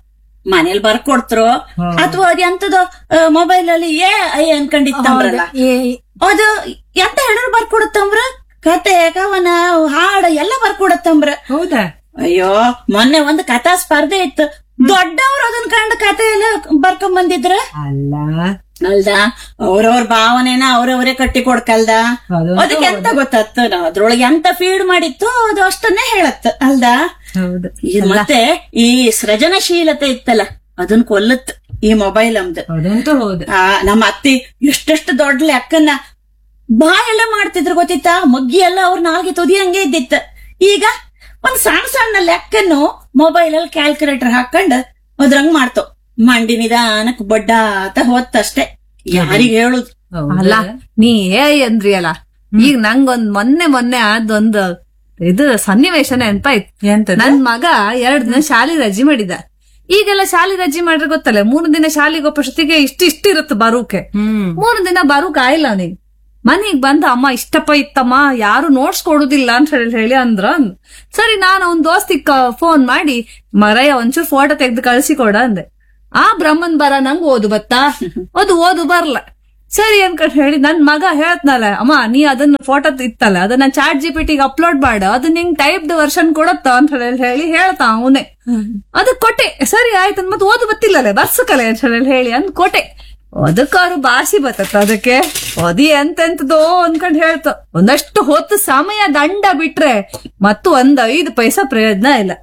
B: ಮನೇಲಿ ಬರ್ಕೊಡ್ತ್ರು ಅಥವಾ ಅದ್ ಎಂತದೋ ಮೊಬೈಲ್ ಅಲ್ಲಿ ಏ ಐ ಅನ್ಕೊಂಡಿತ್ತಂಬ್ರಲ್ಲ
A: ಏ-
B: ಅದು ಎಂತ ಹೇಳಿದ್ರು ಬರ್ಕೊಡತ್ತಂಬ್ರ ಕತೆ ಕವನ ಹಾಡ ಎಲ್ಲ ಬರ್ಕೊಡತ್ತಂಬ್ರ
D: ಹೌದಾ
B: ಅಯ್ಯೋ ಮೊನ್ನೆ ಒಂದು ಕಥಾ ಸ್ಪರ್ಧೆ ಇತ್ತು ದೊಡ್ಡವ್ರು ಅದನ್ನ ಕಂಡು ಕತೆ ಎಲ್ಲ ಬರ್ಕೊಂಡ್ ಬಂದಿದ್ರ
D: ಅಲ್ಲ
B: ಅಲ್ದ ಅವ್ರವ್ರ ಭಾವನೆನ ಅವ್ರವ್ರೇ ಕಟ್ಟಿ ಕೊಡ್ಕಲ್ದ
D: ಅದು
B: ಅದಕ್ಕೆ ಎಂತ ಗೊತ್ತಾಗ್ತ ಅದ್ರೊಳಗೆ ಎಂತ ಫೀಡ್ ಮಾಡಿತ್ತು ಅದು ಅಷ್ಟನ್ನೇ ಹೇಳತ್ತ ಅಲ್ದ
D: ಹೌದು
B: ಈ ಮತ್ತೆ ಈ ಸೃಜನಶೀಲತೆ ಇತ್ತಲ್ಲ ಅದನ್ನ ಕೊಲ್ಲತ್ ಈ ಮೊಬೈಲ್ ಅಮ್ದು
D: ಅದಂತೂ ಹೌದು
B: ಆ ನಮ್ಮ ಅತ್ತಿ ಎಷ್ಟೆಷ್ಟು ದೊಡ್ಡ ಲೆಕ್ಕನ್ನ ಬಾಯೆಲ್ಲ ಮಾಡ್ತಿದ್ರು ಗೊತ್ತಿತ್ತಾ ಮಗ್ಗಿ ಎಲ್ಲ ಅವ್ರ ನಾಲ್ಗೆ ತುದಿ ಹಂಗೆ ಇದ್ದಿತ್ತ ಈಗ ಒಂದ್ ಸಣ್ಣ ಸಣ್ಣ ಲೆಕ್ಕನ್ನು ಮೊಬೈಲ್ ಅಲ್ಲಿ ಕ್ಯಾಲ್ಕುಲೇಟರ್ ಹಾಕೊಂಡ್ ಅದ್ರಂಗ್ ಮಾಡ್ತೋ ಮಂಡಿ ನಿಧಾನಕ್ ಬಡ್ಡ ಅಂತ ಹೋತಷ್ಟೇ ಯಾರಿಗ್ ಹೇಳುದು
C: ಅಲ್ಲ ನೀ ಏ ಅಂದ್ರಿ ಅಲ್ಲ ಈಗ ನಂಗೊಂದ್ ಮೊನ್ನೆ ಮೊನ್ನೆ ಅದೊಂದು ಇದು ಸನ್ನಿವೇಶ ನೆನ್ಪಾಯ್ತು
D: ಎಂತದು?
C: ನನ್ ಮಗ ಎರಡ್ ದಿನ ಶಾಲೆ ರಜೆ ಮಾಡಿದ ಈಗೆಲ್ಲ ಶಾಲೆ ರಜೆ ಮಾಡ್ರೆ ಗೊತ್ತಲ್ಲ ಮೂರು ದಿನ ಶಾಲೆಗೆ ಒಪ್ಪಷ್ಟೊತ್ತಿಗೆ ಇಷ್ಟ ಇಷ್ಟ ಇರುತ್ತೆ ಬರೋಕೆ
D: ಹ್ಮ್
C: ಮೂರು ದಿನ ಬರೋಕ್ ಆಯಿಲ್ಲ ಅವನಿಗೆ ಮನೆಗ್ ಬಂದ ಅಮ್ಮ ಇಷ್ಟಪ್ಪ ಇತ್ತಮ್ಮ ಯಾರು ನೋಟ್ಸ್ ಕೊಡುದಿಲ್ಲ ಅಂತ ಹೇಳಿ ಹೇಳಿ ಅಂದ್ರ ಅಂದ್. ಸರಿ ನಾನು ಅವ್ನ್ ದೋಸ್ತಿಗ್ ಫೋನ್ ಮಾಡಿ ಮರಯ್ಯ ಒಂಚೂರು ಫೋಟೋ ತೆಗ್ದು ಕಳ್ಸಿ ಕೊಡ ಅಂದೆ ಆ ಬ್ರಹ್ಮನ್ ಬರ ನಂಗ್ ಓದು ಬತ್ತಾ ಅದು ಓದು ಬರ್ಲ ಸರಿ ಅನ್ಕೊಂಡ್ ಹೇಳಿ ನನ್ ಮಗ ಹೇಳ್ತ್ನಲ್ಲ ಅಮ್ಮ ನೀ ಅದನ್ನ ಫೋಟೋ ಇತ್ತಲ್ಲ ಅದನ್ನ ಚಾಟ್ ಜಿ ಪಿ ಟಿಗೆ ಅಪ್ಲೋಡ್ ಮಾಡ ಅದು ನಿಂಗ್ ಟೈಪ್ಡ್ ವರ್ಷನ್ ಕೊಡತ್ತ ಅಂತ ಹೇಳಿ ಹೇಳಿ ಹೇಳ್ತಾ ಅವನೇ ಅದಕ್ ಕೊಟ್ಟೆ ಸರಿ ಆಯ್ತು ಮತ್ ಓದು ಬತ್ತಿಲ್ಲಲ್ಲ ಬರ್ಸಕಲೆ ಅಂತ ಹೇಳಿ ಹೇಳಿ ಅಂದ್ ಕೊಟ್ಟೆ ಅದಕ್ಕ ಅವ್ರು ಭಾಷೆ ಬತ್ತತ್ತ ಅದಕ್ಕೆ ಅದಿ ಎಂತೆಂತದೋ ಅನ್ಕೊಂಡ್ ಹೇಳ್ತ ಒಂದಷ್ಟು ಹೊತ್ತು ಸಮಯ ದಂಡ ಬಿಟ್ರೆ ಮತ್ತು ಒಂದ್ ಐದು ಪೈಸಾ ಪ್ರಯೋಜನ ಇಲ್ಲ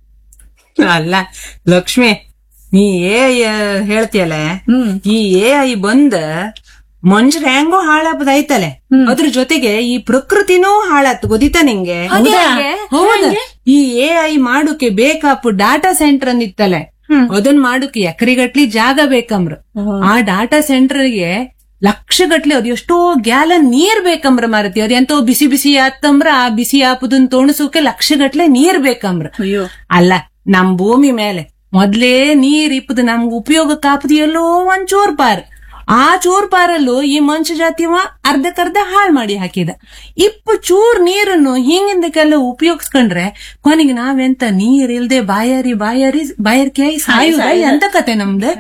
D: ಅಲ್ಲ ಲಕ್ಷ್ಮಿ ನೀ ಏ ಹೇಳ್ತಿಯಲ್ಲ
C: ಹ್ಮ್
D: ಈ ಎ ಐ ಬಂದ ಮನುಷ್ಯರ ಹೆಂಗೋ ಹಾಳಾಪದೈತಲೆ ಅದ್ರ ಜೊತೆಗೆ ಈ ಪ್ರಕೃತಿನೂ ಹಾಳಾತ್ ಗೊತ್ತಿತಾ ನಿಂಗೆ ಹೌದ ಈ ಎ ಐ ಮಾಡೋಕೆ ಬೇಕಾಪು ಡಾಟಾ ಸೆಂಟರ್ ಅಂದಿತ್ತಲೆ ಅದನ್ ಮಾಡೋಕೆ ಎಕರೆಗಟ್ಲಿ ಜಾಗ ಬೇಕಂಬ್ರ ಆ ಡಾಟಾ ಸೆಂಟರ್ಗೆ ಲಕ್ಷ ಗಟ್ಲೆ ಅದ್ ಎಷ್ಟೋ ಗ್ಯಾಲನ್ ನೀರ್ ಬೇಕಂಬ್ರ ಮಾರತಿ ಅದ್ ಎಂತೋ ಬಿಸಿ ಬಿಸಿ ಆತ್ತಂಬ್ರ ಆ ಬಿಸಿ ಆಪುದನ್ ತೋಣಸೋಕೆ ಲಕ್ಷ ಗಟ್ಲೆ ನೀರ್ ಬೇಕಂಬ್ರ
B: ಅಯ್ಯೋ
D: ಅಲ್ಲ ನಮ್ ಭೂಮಿ ಮೇಲೆ ಮೊದ್ಲೇ ನೀರ್ ಇಪ್ಪದು ನಮ್ಗ್ ಉಪಯೋಗಕ್ಕೆ ಆಪದು ಎಲ್ಲೋ ಒಂದ್ ಚೋರ್ ಪಾರ್ ಆ ಚೋರ್ ಪಾರಲ್ಲೂ ಈ ಮನುಷ್ಯ ಜಾತಿವ ಅರ್ಧಕ್ಕರ್ಧ ಹಾಳ್ ಮಾಡಿ ಹಾಕಿದ ಇಪ್ಪು ಚೂರ್ ನೀರನ್ನು ಹಿಂಗಿಂದಕ್ಕೆಲ್ಲ ಉಪಯೋಗಿಸ್ಕೊಂಡ್ರೆ ಕೊನೆಗೆ ನಾವೆಂತ ನೀರ್ ಇಲ್ದೆ ಬಾಯಾರಿ ಬಾಯಾರಿ ಬಾಯಾರಿಕೆ ಆಗಿ ಸಾಯುದ ಎಂತ ಕತೆ ನಮ್ದು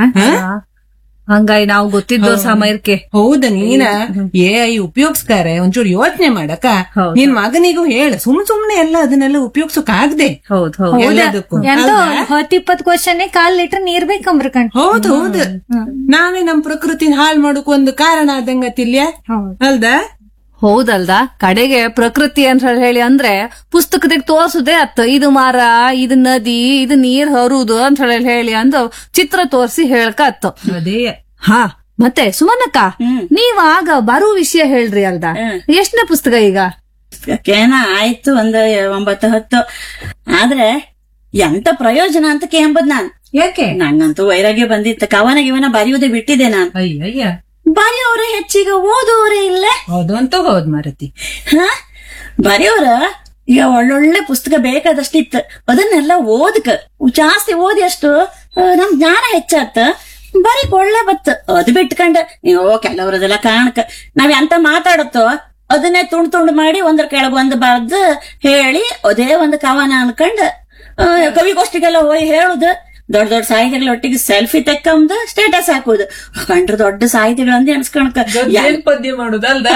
C: ಹಂಗಾಗಿ ನಾವು ಗೊತ್ತಿದ್ದೋ ಸಮಯಕ್ಕೆ
D: ಹೌದ ನೀನ ಏ ಐ ಉಪಯೋಗಿಸ್ಕಾರೆ ಒಂಚೂರು ಯೋಚನೆ ಮಾಡಕ
C: ಹೌದು.
D: ನಿನ್ ಮಗನಿಗೂ ಹೇಳ ಸುಮ್ ಸುಮ್ನೆ ಎಲ್ಲ ಅದನ್ನೆಲ್ಲ ಉಪಯೋಗಿಸೋಕ್ ಆಗದೆ
C: ಹೌದ್ ಹೌದ್
D: ಎಲ್ಲದಕ್ಕೂ
A: ಎಂತೋ ಹತ್ತು ಇಪ್ಪತ್ ಕ್ವಶನ್ ಕಾಲ್ ಲೀಟರ್ ನೀರ್ ಬೇಕಂಬ್ರ ಕಣ್
D: ಹೌದು ಹೌದು ನಾವೇ ನಮ್ ಪ್ರಕೃತಿನ ಹಾಳ್ ಮಾಡೋಕ್ ಒಂದು ಕಾರಣ ಆದಂಗತಿಲ್ಯ ಅಲ್ದ
C: ಹೌದಲ್ದ ಕಡೆಗೆ ಪ್ರಕೃತಿ ಅಂತ ಹೇಳಿ ಅಂದ್ರೆ ಪುಸ್ತಕದಾಗ ತೋರ್ಸುದೇ ಅತ್ತ ಇದು ಮರ ಇದು ನದಿ ಇದು ನೀರ್ ಹರುದು ಅಂತ ಹೇಳಿ ಹೇಳಿ ಅಂದು ಚಿತ್ರ ತೋರ್ಸಿ ಹೇಳ್ಕ ಅತ್ತು
D: ಅದೇ
C: ಹಾ ಮತ್ತೆ ಸುಮನಕ್ಕ
B: ಹ್ಮ್.
C: ನೀವ್ ಆಗ ಬರೋ ವಿಷಯ ಹೇಳ್ರಿ ಅಲ್ದ
B: ಹ್ಮ್.
C: ಎಷ್ಟನೇ ಪುಸ್ತಕ ಈಗ
B: ಕೇನ ಆಯ್ತು ಒಂದ್ ಒಂಬತ್ತು ಹತ್ತು ಆದ್ರೆ ಎಂತ ಪ್ರಯೋಜನ ಅಂತ ಕೇಂಬದ್ ನಾನ್
D: ಯಾಕೆ
B: ನಂಗಂತೂ ವೈರಾಗ್ಯ ಬಂದಿತ್ತು ಕವನ ಗಿವನ ಬರೆಯುವುದೇ ಬಿಟ್ಟಿದೆ ನಾನ್
D: ಅಯ್ಯಯ್ಯ
B: ಬರೆಯೋರೇ ಹೆಚ್ಚಿಗೆ ಓದುವವರೇ ಇಲ್ಲ
D: ಹೌದು ಅಂತ ಹೌದ್ ಮಾರತಿ
B: ಹ ಬರೆಯೋರ ಈಗ ಒಳ್ಳೊಳ್ಳೆ ಪುಸ್ತಕ ಬೇಕಾದಷ್ಟಿತ್ತು ಅದನ್ನೆಲ್ಲ ಓದಕ ಜಾಸ್ತಿ ಓದಿ ಅಷ್ಟು ಆ, ನಮ್ ಜ್ಞಾನ ಹೆಚ್ಚಾತ ಬರೀ ಒಳ್ಳೆ ಬತ್ತ ಅದು ಬಿಟ್ಕಂಡ ನೀವು ಕೆಲವರದೆಲ್ಲ ಕಾಣಕ ನಾವ್ ಎಂತ ಮಾತಾಡುತ್ತೋ ಅದನ್ನೇ ತುಂಡ್ ತುಂಡ್ ಮಾಡಿ ಒಂದ್ರ ಕೆಳಗ್ ಒಂದ್ ಬರ್ದು ಹೇಳಿ ಅದೇ ಒಂದು ಕವನ ಅನ್ಕಂಡ್ ಆ, ಕವಿಗೋಷ್ಠಿಗೆಲ್ಲ ಹೋಗಿ ಹೇಳುದು ದೊಡ್ಡ ದೊಡ್ಡ ಸಾಹಿತಿಗಳ ಒಟ್ಟಿಗೆ ಸೆಲ್ಫಿ ತೆಕ್ಕಂದು ಸ್ಟೇಟಸ್ ಹಾಕುದು ಕಂಡ್ರೆ ದೊಡ್ಡ ಸಾಹಿತಿಗಳಂದು ಎನ್ಸ್ಕಣಕ
D: ಪದ್ಯ ಮಾಡುದಲ್ದ
B: ಅಷ್ಟೇ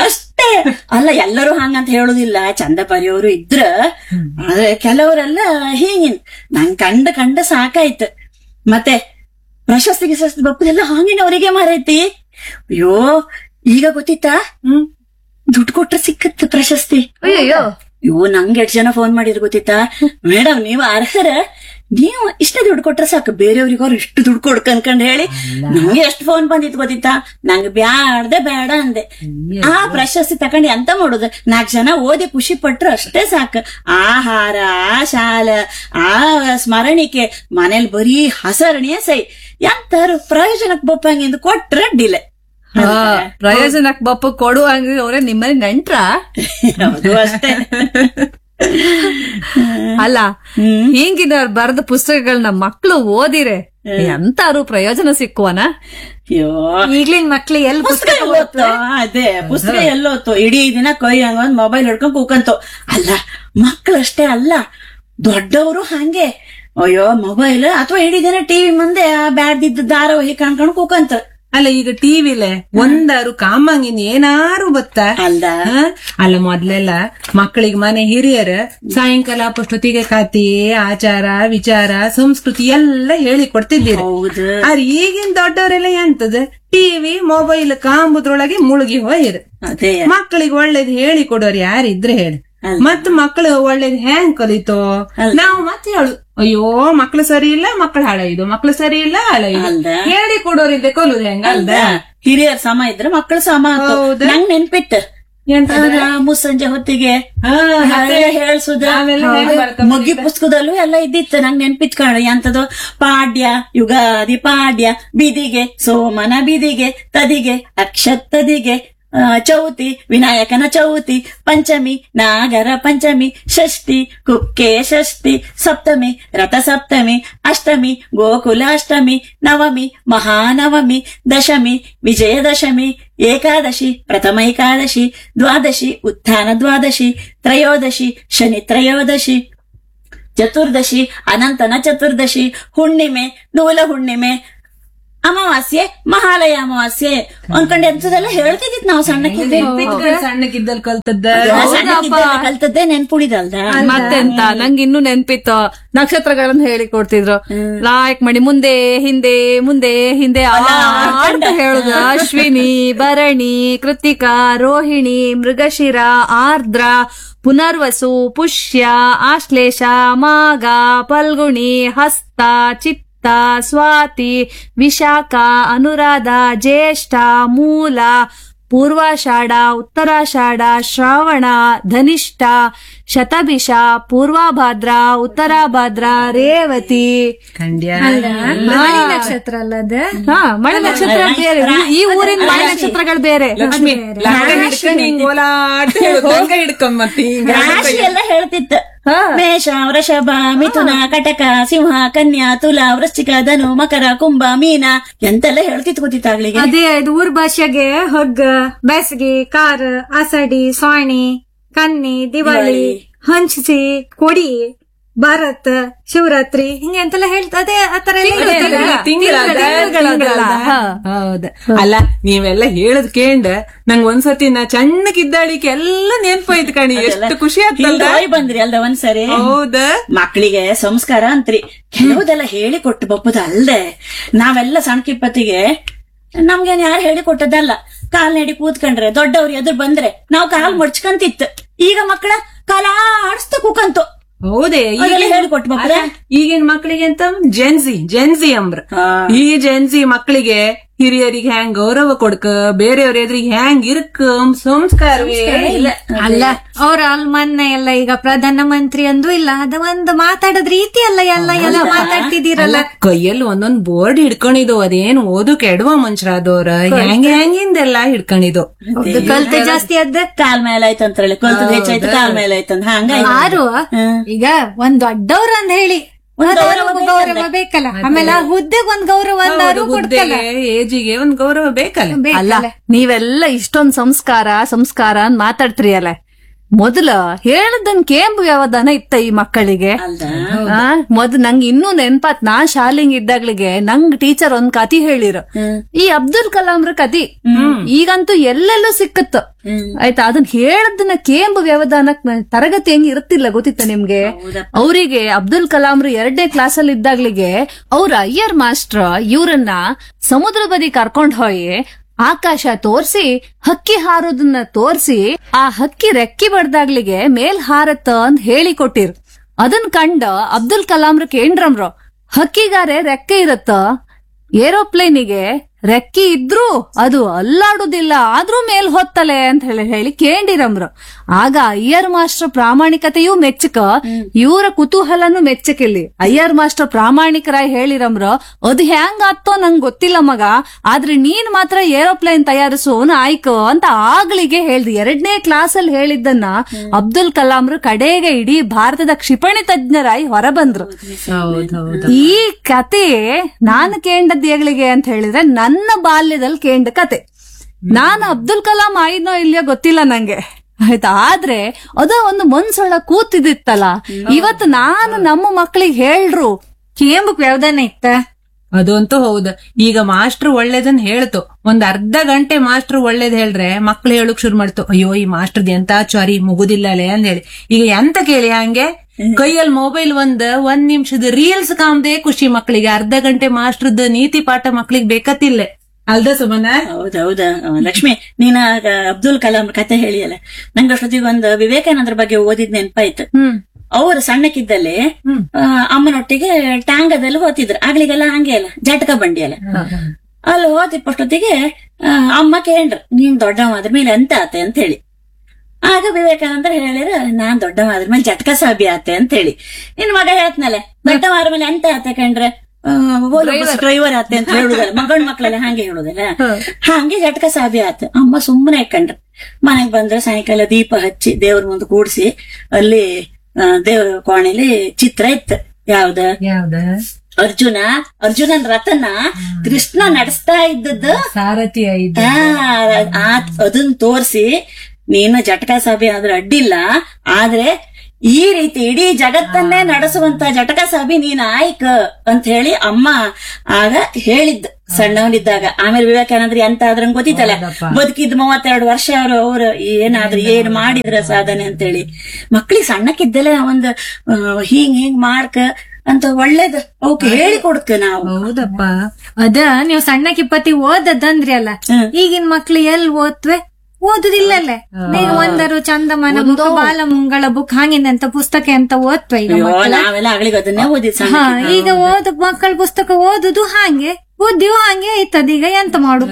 B: ಅಲ್ಲ ಎಲ್ಲರೂ ಹಂಗಂತ ಹೇಳುದಿಲ್ಲ ಚಂದ ಬರೆಯೋರು ಇದ್ರ ಆದ್ರೆ ಕೆಲವರೆಲ್ಲ ಹೀಗಿನ್ ನಂಗ್ ಕಂಡ ಕಂಡ ಸಾಕಾಯ್ತು ಮತ್ತೆ ಪ್ರಶಸ್ತಿ ಗಿಶಸ್ತಿ ಬಪ್ಪದೆಲ್ಲ ಹಾಂಗಿನವರಿಗೆ ಮಾರೈತಿ ಅಯ್ಯೋ ಈಗ ಗೊತ್ತಿತ್ತಾ
D: ಹ್ಮ್
B: ದುಡ್ಡು ಕೊಟ್ರೆ ಸಿಕ್ಕತ್ ಪ್ರಶಸ್ತಿ
C: ಅಯ್ಯೋ
B: ಇವು ನಂಗೆ ಎಷ್ಟು ಜನ ಫೋನ್ ಮಾಡಿದ್ರು ಗೊತ್ತಿತ್ತಾ ಮೇಡಮ್ ನೀವು ಅರ್ಹರ ನೀವು ಇಷ್ಟೇ ದುಡ್ಡು ಕೊಟ್ರೆ ಸಾಕು ಬೇರೆಯವ್ರಿಗೆ ಅವ್ರು ಇಷ್ಟು ದುಡ್ಡು ಕೊಡ್ಕ ಅನ್ಕೊಂಡ್ ಹೇಳಿ ನಂಗೆ ಎಷ್ಟು ಫೋನ್ ಬಂದಿತ್ತು ಗೊತ್ತಿತ್ತಾ ನಂಗೆ ಬ್ಯಾಡ್ದೆ ಬೇಡ ಅಂದೆ ಆ ಪ್ರಶಸ್ತಿ ತಕೊಂಡ್ ಎಂತ ಮಾಡುದು ನಾಲ್ಕು ಜನ ಓದಿ ಖುಷಿ ಪಟ್ರು ಅಷ್ಟೇ ಸಾಕು ಆಹಾರ ಆ ಶಾಲ ಆ ಸ್ಮರಣಿಕೆ ಮನೇಲಿ ಬರೀ ಹಸರಣಿಯೇ ಸೈ ಎಂತಾರು ಪ್ರಯೋಜನಕ್ಕೆ ಬಪ್ಪಂಗಿಂದ ಕೊಟ್ರೆ ಡಿಲೆ
C: ಹಾ, ಪ್ರಯೋಜನಕ್ ಬಪ್ಪ ಕೊಡು ಹಂಗ್ರಿ ಅವ್ರೆ ನಿಮ್ಮನೆ ನೆಂಟ್ರ
B: ಹೌದು ಅಷ್ಟೇ
C: ಅಲ್ಲ
B: ಹ್ಮ್
C: ಹಿಂಗಿನವ್ರು ಬರೆದ ಪುಸ್ತಕಗಳನ್ನ ಮಕ್ಳು ಓದಿರೆ ಎಂತಾರು ಪ್ರಯೋಜನ ಸಿಕ್ಕುವನ
B: ಅಯ್ಯೋ
A: ಈಗ್ಲಿನ ಮಕ್ಳು ಎಲ್
B: ಪುಸ್ತಕ ಎಲ್ಲೋತ್ತು ಅದೇ ಪುಸ್ತಕ ಎಲ್ಲೋತ್ತು ಇಡೀ ದಿನ ಕೈ ಹಂಗ ಒಂದ್ ಮೊಬೈಲ್ ಹಿಡ್ಕೊಂಡ್ ಕೂಕಂತು ಅಲ್ಲ ಮಕ್ಕಳಷ್ಟೇ ಅಲ್ಲ ದೊಡ್ಡವರು ಹಂಗೆ ಅಯ್ಯೋ ಮೊಬೈಲ್ ಅಥವಾ ಇಡೀ ದಿನ ಟಿವಿ ಮುಂದೆ ಆ ಬ್ಯಾಡ್ದಿದ್ದ ಧಾರಾವಾಹಿ ಕಣ್ಕೊಂಡ್ ಕೂಕಂತ
D: ಅಲ್ಲ ಈಗ ಟಿವಿಲೆ ಒಂದಾರು ಕಾಮಂಗಿನ್ ಏನಾರು ಬತ್ತ
B: ಅಲ್ದ
D: ಹ? ಅಲ್ಲ ಮೊದ್ಲೆಲ್ಲ ಮಕ್ಕಳಿಗೆ ಮನೆ ಹಿರಿಯರ ಸಾಯಂಕಾಲ ಅಪ್ಪಷ್ಟೊತ್ತಿಗೆ ಕತೆ ಆಚಾರ ವಿಚಾರ ಸಂಸ್ಕೃತಿ ಎಲ್ಲ ಹೇಳಿ ಕೊಡ್ತಿದ್ದೀರಿ
B: ಹೌದು
D: ಆದ್ರೆ ಈಗಿನ ದೊಡ್ಡವರೆಲ್ಲ ಎಂತದ ಟಿವಿ ಮೊಬೈಲ್ ಕಾಂಬುದ್ರೊಳಗೆ ಮುಳುಗಿ ಹೋಯ್ರು
B: ಅದೇ
D: ಮಕ್ಕಳಿಗೆ ಒಳ್ಳೇದ್ ಹೇಳಿ ಕೊಡೋರು ಯಾರಿದ್ರೆ ಹೇಳಿ
B: ಅಲ್ಲ.
D: ಮತ್ ಮಕ್ಕಳು ಒಳ್ಳೇದ್ ಹೆಂಗ್ ಕಲಿತೋ ನಾವು ಮತ್ತೆ ಹೇಳು ಅಯ್ಯೋ ಮಕ್ಳು ಸರಿ ಇಲ್ಲ ಮಕ್ಳು ಹಾಳಾಯ್ದು ಮಕ್ಳು ಸರಿ ಇಲ್ಲ ಹಾಳಾಯ್ದು
B: ಅಲ್ದ?
D: ಹೇಳಿ ಕೊಡೋರಿದ್ದೆ ಕಲುದು ಹೆಂಗ ಅಲ್ದ
B: ಹಿರಿಯರ್ ಸಮ ಇದ್ರೆ ಮಕ್ಕಳು ಸಮ ಅಂತ
D: ಹೌದು.
B: ನಂಗ್ ನೆನ್ಪಿತ್ತು
D: ಎಂತ
B: ಅದ್ರ ಮುಸ್ಸಂಜೆ ಹೊತ್ತಿಗೆ
D: ಹಾ,
B: ಅದೆಲ್ಲ ಹೇಳ್ಸುದ
D: ನಾವೆಲ್ಲ ಹೆಂಗ್ ಬರ್ಕೊಂಡ್
B: ಮಗ್ಗಿ ಪುಸ್ತಕದಲ್ಲೂ ಎಲ್ಲ ಇದ್ದಿತ್ತು ನಂಗೆ ನೆನ್ಪಿತ್ ಕಾಣ ಎಂತದು ಪಾಡ್ಯ ಯುಗಾದಿ ಪಾಡ್ಯ ಬಿದಿಗೆ ಸೋಮನ ಬಿದಿಗೆ ತದಿಗೆ ಅಕ್ಷತದಿಗೆ ಆ, ಚೌತಿ ವಿನಾಯಕನ ಚೌತಿ ಪಂಚಮಿ ನಾಗರ ಪಂಚಮಿ ಷಷ್ಠಿ ಕುಕ್ಕೆ ಷಷ್ಠಿ ಸಪ್ತಮಿ ರಥ ಸಪ್ತಮಿ ಅಷ್ಟಮಿ ಗೋಕುಲ ಅಷ್ಟಮಿ ನವಮಿ ಮಹಾನವಮಿ ದಶಮಿ ವಿಜಯದಶಮಿ ಏಕಾದಶಿ ಪ್ರಥಮ ಏಕಾದಶಿ ದ್ವಾದಶಿ ಉತ್ಥಾನ ದ್ವಾದಶಿ ತ್ರಯೋದಶಿ ಶನಿ ತ್ರಯೋದಶಿ ಚತುರ್ದಶಿ ಅನಂತನ ಚತುರ್ದಶಿ ಹುಣ್ಣಿಮೆ ನೂಲ ಹುಣ್ಣಿಮೆ ಅಮಾವಾಸ್ಯೆ ಮಹಾಲಯ ಅಮಾವಾಸ್ಯೆ ಅನ್ಕೊಂಡ್ ಎಂತದೆಲ್ಲ ಹೇಳ್ತಿದ್ದಿತ್ ನಾವು ಸಣ್ಣಕ್ಕಿದ್ದೆ
D: ಸಣ್ಣಕ್ಕಿದ್ದಲ್ಲಿ ಕಲ್ತದ್ದ
B: ಸಣ್ಣಕ್ಕಿದ್ದಾಗ ಕಲ್ತದ್ದೇ ನೆನ್ಪುಳಿದಲ್ದ
C: ಮತ್ತೆಂತ ನಂಗೆ ಇನ್ನೂ ನೆನ್ಪಿತ್ತು ನಕ್ಷತ್ರಗಳನ್ನ ಹೇಳಿ ಕೊಡ್ತಿದ್ರು ನಾಯಕ್ ಮಣಿ ಮುಂದೆ ಹಿಂದೆ ಮುಂದೆ ಹಿಂದೆ ಆಡ್ತಾ ಹೇಳುದು ಅಶ್ವಿನಿ ಭರಣಿ ಕೃತಿಕಾ ರೋಹಿಣಿ ಮೃಗಶಿರ ಆರ್ದ್ರ ಪುನರ್ವಸು ಪುಷ್ಯ ಆಶ್ಲೇಷ ಮಾಗ ಪಲ್ಗುಣಿ ಹಸ್ತ ಚಿತ್ತ ಸ್ವಾತಿ ವಿಶಾಖ ಅನುರಾಧ ಜ್ಯೇಷ್ಠ ಮೂಲ ಪೂರ್ವಾಷಾಢ ಉತ್ತರಾಷಾಢ ಶ್ರಾವಣ ಧನಿಷ್ಠ ಶತಭಿಷ ಪೂರ್ವಭಾದ್ರ ಉತ್ತರಾಭಾದ್ರ ರೇವತಿ
D: ಖಂಡ್ಯ
A: ಮಳಿ ನಕ್ಷತ್ರ ಅಲ್ಲದ
C: ಹಾ ಮಳೆ ನಕ್ಷತ್ರ ಬೇರೆ ಈ ಊರಿನ ಮಳೆ ನಕ್ಷತ್ರಗಳು ಬೇರೆ
D: ಲಕ್ಷ್ಮಿ ಲಕ್ಕ ಹಿಡ್ಕೊಂಡ್ ಹಿಂಗ್ ಓಲಾಟ ಹೇಳೋದು. ಹಂಗ ಹಿಡ್ಕೊಂಡ್ ಮತ್ತೆ ಹಿಂಗ
B: ರಾಶಿ ಎಲ್ಲ ಹೇಳ್ತಿತ್ತು ಮೇಷ ವೃಷಭ ಮಿಥುನ ಕಟಕ ಸಿಂಹ ಕನ್ಯಾ ತುಲಾ ವೃಶ್ಚಿಕ ಧನು ಮಕರ ಕುಂಭ ಮೀನ ಎಂತೆಲ್ಲ ಹೇಳ್ತಿತ್ತು ಗೊತ್ತಿತ್ತಾಗ್ಲಿಗೆ
A: ಅದೇ ಇದು ಊರ್ ಭಾಷೆಗೆ ಹಗ್ಗ ಬೇಸಿಗೆ ಕಾರ್ ಆಸಡಿ ಸಾಣಿ ಕನ್ನಿ ದಿವಾಳಿ ಹಂಚಿ ಕೊಡಿ ಭಾರತ್ ಶಿವರಾತ್ರಿ ಹಿಂಗೆ ಎಂತೆಲ್ಲ ಹೇಳ್ತಾ ಅದೇ ಆತರ ಎಲ್ಲ ಹೇಳ್ತಾರೆ.
C: ತಿಂಗಳದೆಲ್ಲ. ಹಾ.
D: ಹೌದ ಅಲ್ಲ ನೀವೆಲ್ಲ ಹೇಳದ್ ಕೇಂಡ್ ನಂಗ್ ಒಂದ್ಸತಿ ನಾ ಸಣ್ಣಕ್ಕಿದ್ದಾಳಿಕೆ ಎಲ್ಲ ನೆನ್ಪಾಯ್ತು ಕಣಿ ಎಷ್ಟು ಖುಷಿ ಆಗ್ತಲ್ಲ
B: ಹಿಂಗ್ ಹೋಯ್ ಬಂದ್ರಿ ಅಲ್ದ ಒಂದ್ಸರಿ
D: ಹೌದ
B: ಮಕ್ಕಳಿಗೆ ಸಂಸ್ಕಾರ ಅಂತ್ರಿ ಕೆಲವುದೆಲ್ಲ ಹೇಳಿ ಕೊಟ್ಟು ಬಪ್ಪುದ ಅಲ್ದೆ ನಾವೆಲ್ಲ ಸಣ್ಣಕಿಪ್ಪತ್ತಿಗೆ ನಮ್ಗೇನ್ ಯಾರು ಹೇಳಿ ಕೊಟ್ಟದಲ್ಲ ಕಾಲ್ ನಡಿ ಕೂತ್ಕೊಂಡ್ರೆ ದೊಡ್ಡವ್ರು ಎದುರು ಬಂದ್ರೆ ನಾವು ಕಾಲ್ ಮಡ್ಚ್ಕಂತಿತ್ತು ಈಗ ಮಕ್ಕಳ ಕಾಲ ಆಡಿಸ್ತಾ ಕೂಕಂತು
D: ಹೌದೇ
B: ಅದೆಲ್ಲ ಹೇಳಿಕೊಟ್ಟು ಬಪ್ಪದ
D: ಈಗಿನ ಮಕ್ಕಳಿಗೆ ಅಂತ ಜೆನ್ಸಿ ಜೆನ್ಸಿ ಅಂಬ್ರ ಈ ಜೆನ್ಸಿ ಮಕ್ಕಳಿಗೆ ಹಿರಿಯರಿಗೆ ಹ್ಯಾಂಗ್ ಗೌರವ ಕೊಡ್ಕ ಬೇರೆಯವ್ರ ಎದುರಿಗೆ ಹ್ಯಾಂಗ್ ಇರ್ಕ ಸಂಸ್ಕಾರವೇ ಇಲ್ಲ
A: ಅಲ್ಲ ಅವ್ರ ಅಲ್ಲಿ ಮೊನ್ನೆ ಎಲ್ಲ ಈಗ ಪ್ರಧಾನ ಮಂತ್ರಿ ಅಂದು ಇಲ್ಲ ಅದ ಒಂದು ಮಾತಾಡೋದ್ ರೀತಿ ಅಲ್ಲ ಎಲ್ಲ ಎಲ್ಲ ಮಾತಾಡ್ತಿದ್ದೀರಲ್ಲ
D: ಕೈಯಲ್ಲಿ ಒಂದೊಂದ್ ಬೋರ್ಡ್ ಹಿಡ್ಕೊಂಡಿದ್ದು ಅದೇನ್ ಓದು ಕೆಡುವ ಮನುಷ್ಯರಾದವ್ರ ಹೆಂಗ್ ಹೆಂಗಿಂದೆಲ್ಲ ಹಿಡ್ಕೊಂಡಿದ್ದು
A: ಹೌದು, ಕಲ್ತೆ ಜಾಸ್ತಿ ಅದ
B: ಕಾಲ್ ಮೇಲೆ ಆಯ್ತಂತ ಹೇಳಿ ಕಲ್ತದ್ ಹೆಚ್ಚಾಯ್ತು ಕಾಲ್ ಮೇಲೆ ಆಯ್ತಂತ ಹಂಗ
A: ಆರು ಈಗ ಒಂದ್ ದೊಡ್ಡವ್ರ ಅಂದ್ ಹೇಳಿ ಅದೊಂದು ಗೌರವ ಬೇಕಲ್ಲ ಆಮೇಲೆ ಆ ಹುದ್ದೆಗ್ ಒಂದ್ ಗೌರವ ಅಂದಾರು ಕೊಡ್ತಲ್ಲ
D: ಏಜಿಗೆ ಒಂದ್ ಗೌರವ ಬೇಕಲ್ಲ
C: ಅಲ್ಲ ನೀವೆಲ್ಲ ಇಷ್ಟೊಂದ್ ಸಂಸ್ಕಾರ ಸಂಸ್ಕಾರ ಅಂತ ಮಾತಾಡ್ತೀರಿ ಅಲ್ಲ ಮೊದಲ ಹೇಳದನ್ ಕೇಂಬು ವ್ಯವಧಾನ ಇತ್ತ ಈ ಮಕ್ಕಳಿಗೆ
B: ಅಲ್ದ
C: ಆ, ಮೊದ್ ನಂಗ್ ಇನ್ನೂ ನೆನ್ಪಾತ್ ನಾ ಶಾಲೆಂಗ್ ಇದ್ದಾಗ್ಲಿಗೆ ನಂಗ್ ಟೀಚರ್ ಒಂದ್ ಕತಿ ಹೇಳಿರು ಈ ಅಬ್ದುಲ್ ಕಲಾಂರ ಕತಿ ಈಗಂತೂ ಎಲ್ಲೆಲ್ಲೂ ಸಿಕ್ಕತ್ತು ಆಯ್ತಾ ಅದನ್ನ ಹೇಳದನ್ನ ಕೇಂಬು ವ್ಯವಧಾನಕ್ ನ- ತರಗತಿ ಹೆಂಗ್ ಇರುತ್ತಿಲ್ಲ ಗೊತ್ತಿತ್ತ ನಿಮ್ಗೆ ಅವರಿಗೆ ಅಬ್ದುಲ್ ಕಲಾಂರು ಎರಡನೇ ಕ್ಲಾಸ್ ಅಲ್ಲಿ ಇದ್ದಾಗ್ಲಿಗೆ ಅವ್ರ ಅಯ್ಯರ್ ಮಾಸ್ಟ್ರ ಇವ್ರನ್ನ ಸಮುದ್ರ ಬದಿ ಕರ್ಕೊಂಡ್ ಹೋಗಿ ಆಕಾಶ ತೋರ್ಸಿ ಹಕ್ಕಿ ಹಾರೋದನ್ನ ತೋರ್ಸಿ ಆ ಹಕ್ಕಿ ರೆಕ್ಕಿ ಬಡ್ದಾಗ್ಲಿಗೆ ಮೇಲ್ ಹಾರತ್ತ ಅಂತ ಹೇಳಿ ಕೊಟ್ಟಿರ್ ಅದನ್ ಕಂಡ ಅಬ್ದುಲ್ ಕಲಾಂರ ಕೇಂದ್ರಮ್ರು ಹಕ್ಕಿಗಾರೆ ರೆಕ್ಕೆ ಇರತ್ತ ಏರೋಪ್ಲೇನಿಗೆ ರೆಕ್ಕಿ ಇದ್ರೂ ಅದು ಅಲ್ಲಾಡುದಿಲ್ಲ ಆದ್ರೂ ಮೇಲ್ ಹೊತ್ತಲೆ ಅಂತ ಹೇಳಿ ಹೇಳಿ ಕೇಂಡಿರಮ್ರು ಆಗ ಅಯ್ಯರ್ ಮಾಸ್ಟರ್ ಪ್ರಾಮಾಣಿಕತೆಯೂ ಮೆಚ್ಚಕ ಇವರ ಕುತೂಹಲನು ಮೆಚ್ಚಕಿಲ್ಲಿ ಅಯ್ಯರ್ ಮಾಸ್ಟರ್ ಪ್ರಾಮಾಣಿಕರಾಗಿ ಹೇಳಿರಮ್ರ ಅದು ಹೆಂಗ್ ಆತ್ತೋ ನಂಗ್ ಗೊತ್ತಿಲ್ಲ ಮಗ ಆದ್ರೆ ನೀನ್ ಮಾತ್ರ ಏರೋಪ್ಲೇನ್ ತಯಾರಿಸೋನ್ ಆಯ್ಕೋ ಅಂತ ಆಗ್ಲಿಗೆ ಹೇಳ್ದಿ ಎರಡನೇ ಕ್ಲಾಸ್ ಅಲ್ಲಿ ಹೇಳಿದ್ದನ್ನ ಅಬ್ದುಲ್ ಕಲಾಂರು ಕಡೆಗೆ ಇಡೀ ಭಾರತದ ಕ್ಷಿಪಣಿ ತಜ್ಞರಾಗಿ ಹೊರಬಂದ್ರು ಈ ಕತೆ ನಾನು ಕೇಂಡದ್ ಏಗಳಿಗೆ ಅಂತ ಹೇಳಿದ್ರೆ ನನ್ನ ಬಾಲ್ಯದಲ್ಲಿ ಕೇಂಡ ಕತೆ ನಾನು ಅಬ್ದುಲ್ ಕಲಾಂ ಆಯ್ನೋ ಇಲ್ಲಯೋ ಗೊತ್ತಿಲ್ಲ ನಂಗೆ ಆಯ್ತಾ ಆದ್ರೆ ಅದ ಒಂದು ಮನ್ಸೊಳ ಕೂತಿದಿತ್ತಲ್ಲ ಇವತ್ತು ನಾನು ನಮ್ಮ ಮಕ್ಕಳಿಗೆ ಹೇಳ್ರು
A: ಕೇಂಬಕ್ ವ್ಯವಧಾನ ಇತ್ತ
D: ಅದಂತೂ ಹೌದು ಈಗ ಮಾಸ್ಟರ್ ಒಳ್ಳೇದನ್ ಹೇಳ್ತು ಒಂದ್ ಅರ್ಧ ಗಂಟೆ ಮಾಸ್ಟರ್ ಒಳ್ಳೇದ್ ಹೇಳ್ರೆ ಮಕ್ಳು ಹೇಳಕ್ ಶುರು ಮಾಡ್ತು ಅಯ್ಯೋ ಈ ಮಾಸ್ಟರ್ದ್ ಎಂತ ಚಾರಿ ಮುಗುದಿಲ್ಲಲೇ ಅಂತ ಹೇಳಿ ಈಗ ಎಂತ ಕೇಳಿ ಹಂಗೆ ಕೈಯಲ್ಲಿ ಮೊಬೈಲ್ ಒಂದ್ ಒಂದ್ ನಿಮಿಷದ ರೀಲ್ಸ್ ಕಾಮ್ದೆ ಖುಷಿ ಮಕ್ಕಳಿಗೆ ಅರ್ಧ ಗಂಟೆ ಮಾಸ್ಟರ್ದ ನೀತಿ ಪಾಠ ಮಕ್ಳಿಗೆ ಬೇಕತ್ತಿಲ್ಲ ಅಲ್ದ ಸುಮನ
B: ಹೌದೌದ ಲಕ್ಷ್ಮಿ ನೀನ ಆಗ ಅಬ್ದುಲ್ ಕಲಾಂ ಕತೆ ಹೇಳಿಯಲ್ಲ ನಂಗೆ ಅಷ್ಟೊತ್ತಿಗೆ ಒಂದು ವಿವೇಕಾನಂದರ ಬಗ್ಗೆ ಓದಿದ್ ನೆನ್ಪಾಯ್ತು
C: ಹ್ಮ್
B: ಅವರು ಸಣ್ಣಕ್ಕಿದ್ದಲ್ಲಿ ಆ, ಅಮ್ಮನೊಟ್ಟಿಗೆ ಟ್ಯಾಂಗದಲ್ಲಿ ಹೋತಿದ್ರು ಆಗ್ಲಿಗೆಲ್ಲ ಹಂಗೆ ಅಲ್ಲ ಜಟಕ ಬಂಡಿ ಅಲ್ಲ ಅಲ್ಲಿ ಹೋದಿಪ್ಪಷ್ಟೊತ್ತಿಗೆ ಆ, ಅಮ್ಮ ಕೇಂದ್ರ ನೀನ್ ದೊಡ್ಡವಾದ್ರ ಮೇಲೆ ಎಂತ ಆತೆ ಅಂತ ಹೇಳಿ ಆಗ ವಿವೇಕಾನಂದ್ರ ಹೇಳಿರ ನಾನ್ ದೊಡ್ಡವಾದ್ರ ಮೇಲೆ ಜಟಕ ಸಾಬಿ ಆತೆ ಅಂತ ಹೇಳಿ ನಿನ್ ಮಗ ಹೇಳ್ತನಲ್ಲ ದೊಡ್ಡವಾದ್ರ ಮೇಲೆ ಎಂತ ಆತೆ ಕಂಡ್ರೆ ಡ್ರೈವರ್ ಆತೆ ಅಂತ ಹೇಳುದಲ್ಲ ಮಗನ್ ಮಕ್ಳೆಲ್ಲ ಹಂಗೆ ಹೇಳುದಲ್ಲ ಹಂಗೆ ಜಟಕ ಸಾಬಿ ಆತ ಅಮ್ಮ ಸುಮ್ಮನೆ ಕಂಡ್ರೆ ಮನೆಗ್ ಬಂದ್ರೆ ಸಾಯಂಕಾಲ ದೀಪ ಹಚ್ಚಿ ದೇವ್ರ ಮುಂದೆ ಕೂಡ್ಸಿ ಅಲ್ಲಿ ಆ, ದೇವ್ರ ಕೋಣೆಲಿ ಚಿತ್ರ ಇತ್ತು ಯಾವ್ದ
D: ಯಾವ್ದ
B: ಅರ್ಜುನ ಅರ್ಜುನನ್ ರಥನ ಕೃಷ್ಣ ನಡೆಸ್ತಾ ಇದ್ದದ್ದು
D: ಸಾರಥಿ ಐದು
B: ಆ ಅದನ್ನ ತೋರ್ಸಿ ನೀನು ಜಟಕ ಸಭೆ ಆದ್ರೆ ಅಡ್ಡಿಲ್ಲ ಆದ್ರೆ ಈ ರೀತಿ ಇಡೀ ಜಗತ್ತನ್ನೇ ನಡೆಸುವಂತ ಜಟಕ ಸಭೆ ನೀನ್ ಆಯ್ಕ ಅಂತ ಹೇಳಿ ಅಮ್ಮ ಆಗ ಹೇಳಿದ್ದ ಸಣ್ಣವನಿದ್ದಾಗ ಆಮೇಲೆ ವಿವೇಕಾನಂದ್ರ ಎಂತ ಆದ್ರಂಗ್ ಗೊತ್ತಿತ್ತಲ್ಲ ಬದುಕಿದ್ ಮೂವತ್ತೆರಡು ವರ್ಷ ಅವರು ಅವ್ರು ಏನಾದ್ರು ಏನ್ ಮಾಡಿದ್ರ ಸಾಧನೆ ಅಂತ ಹೇಳಿ ಮಕ್ಳಿಗೆ ಸಣ್ಣಕ್ಕಿದ್ದಲೆ ಒಂದು ಆ, ಹಿಂಗ್ ಹಿಂಗ್ ಮಾಡ್ಕ ಅಂತ ಒಳ್ಳೇದ್ ಅವಕ್ಕೆ ಹೇಳಿ ಕೊಡ್ಕ ನಾವು
D: ಹೌದಪ್ಪ
A: ಅದ ನೀವು ಸಣ್ಣಕ್ಕಿಪ್ಪತ್ತಿ ಓದದಂದ್ರಿ ಅಲ್ಲ ಈಗಿನ ಮಕ್ಳು ಎಲ್ ಓದ್ವೆ ಓದುದಿಲ್ಲಲ್ಲೇ ಈಗ ಒಂದರು ಚಂದಮಾನ ಬುಕ್ ಬಾಲ ಮುಂಗಳ ಬುಕ್ ಹಾಗಿನಂತ ಪುಸ್ತಕ ಅಂತ ಓದ್ವೆ ಈಗ
B: ಅಯ್ಯೋ,
A: ಮಕ್ಕಳ
B: ನಾವೆಲ್ಲ ಆಗ್ಲಿಗೆ ಅದನ್ನೇ ಓದಿದ್
A: ಹಾ ಈಗ ಓದ ಮಕ್ಕಳ ಪುಸ್ತಕ ಓದುದು ಹಾಗೆ ಓದ್ಯೋ ಹಂಗೆ ಐತದ ಈಗ ಎಂತ ಮಾಡುಕ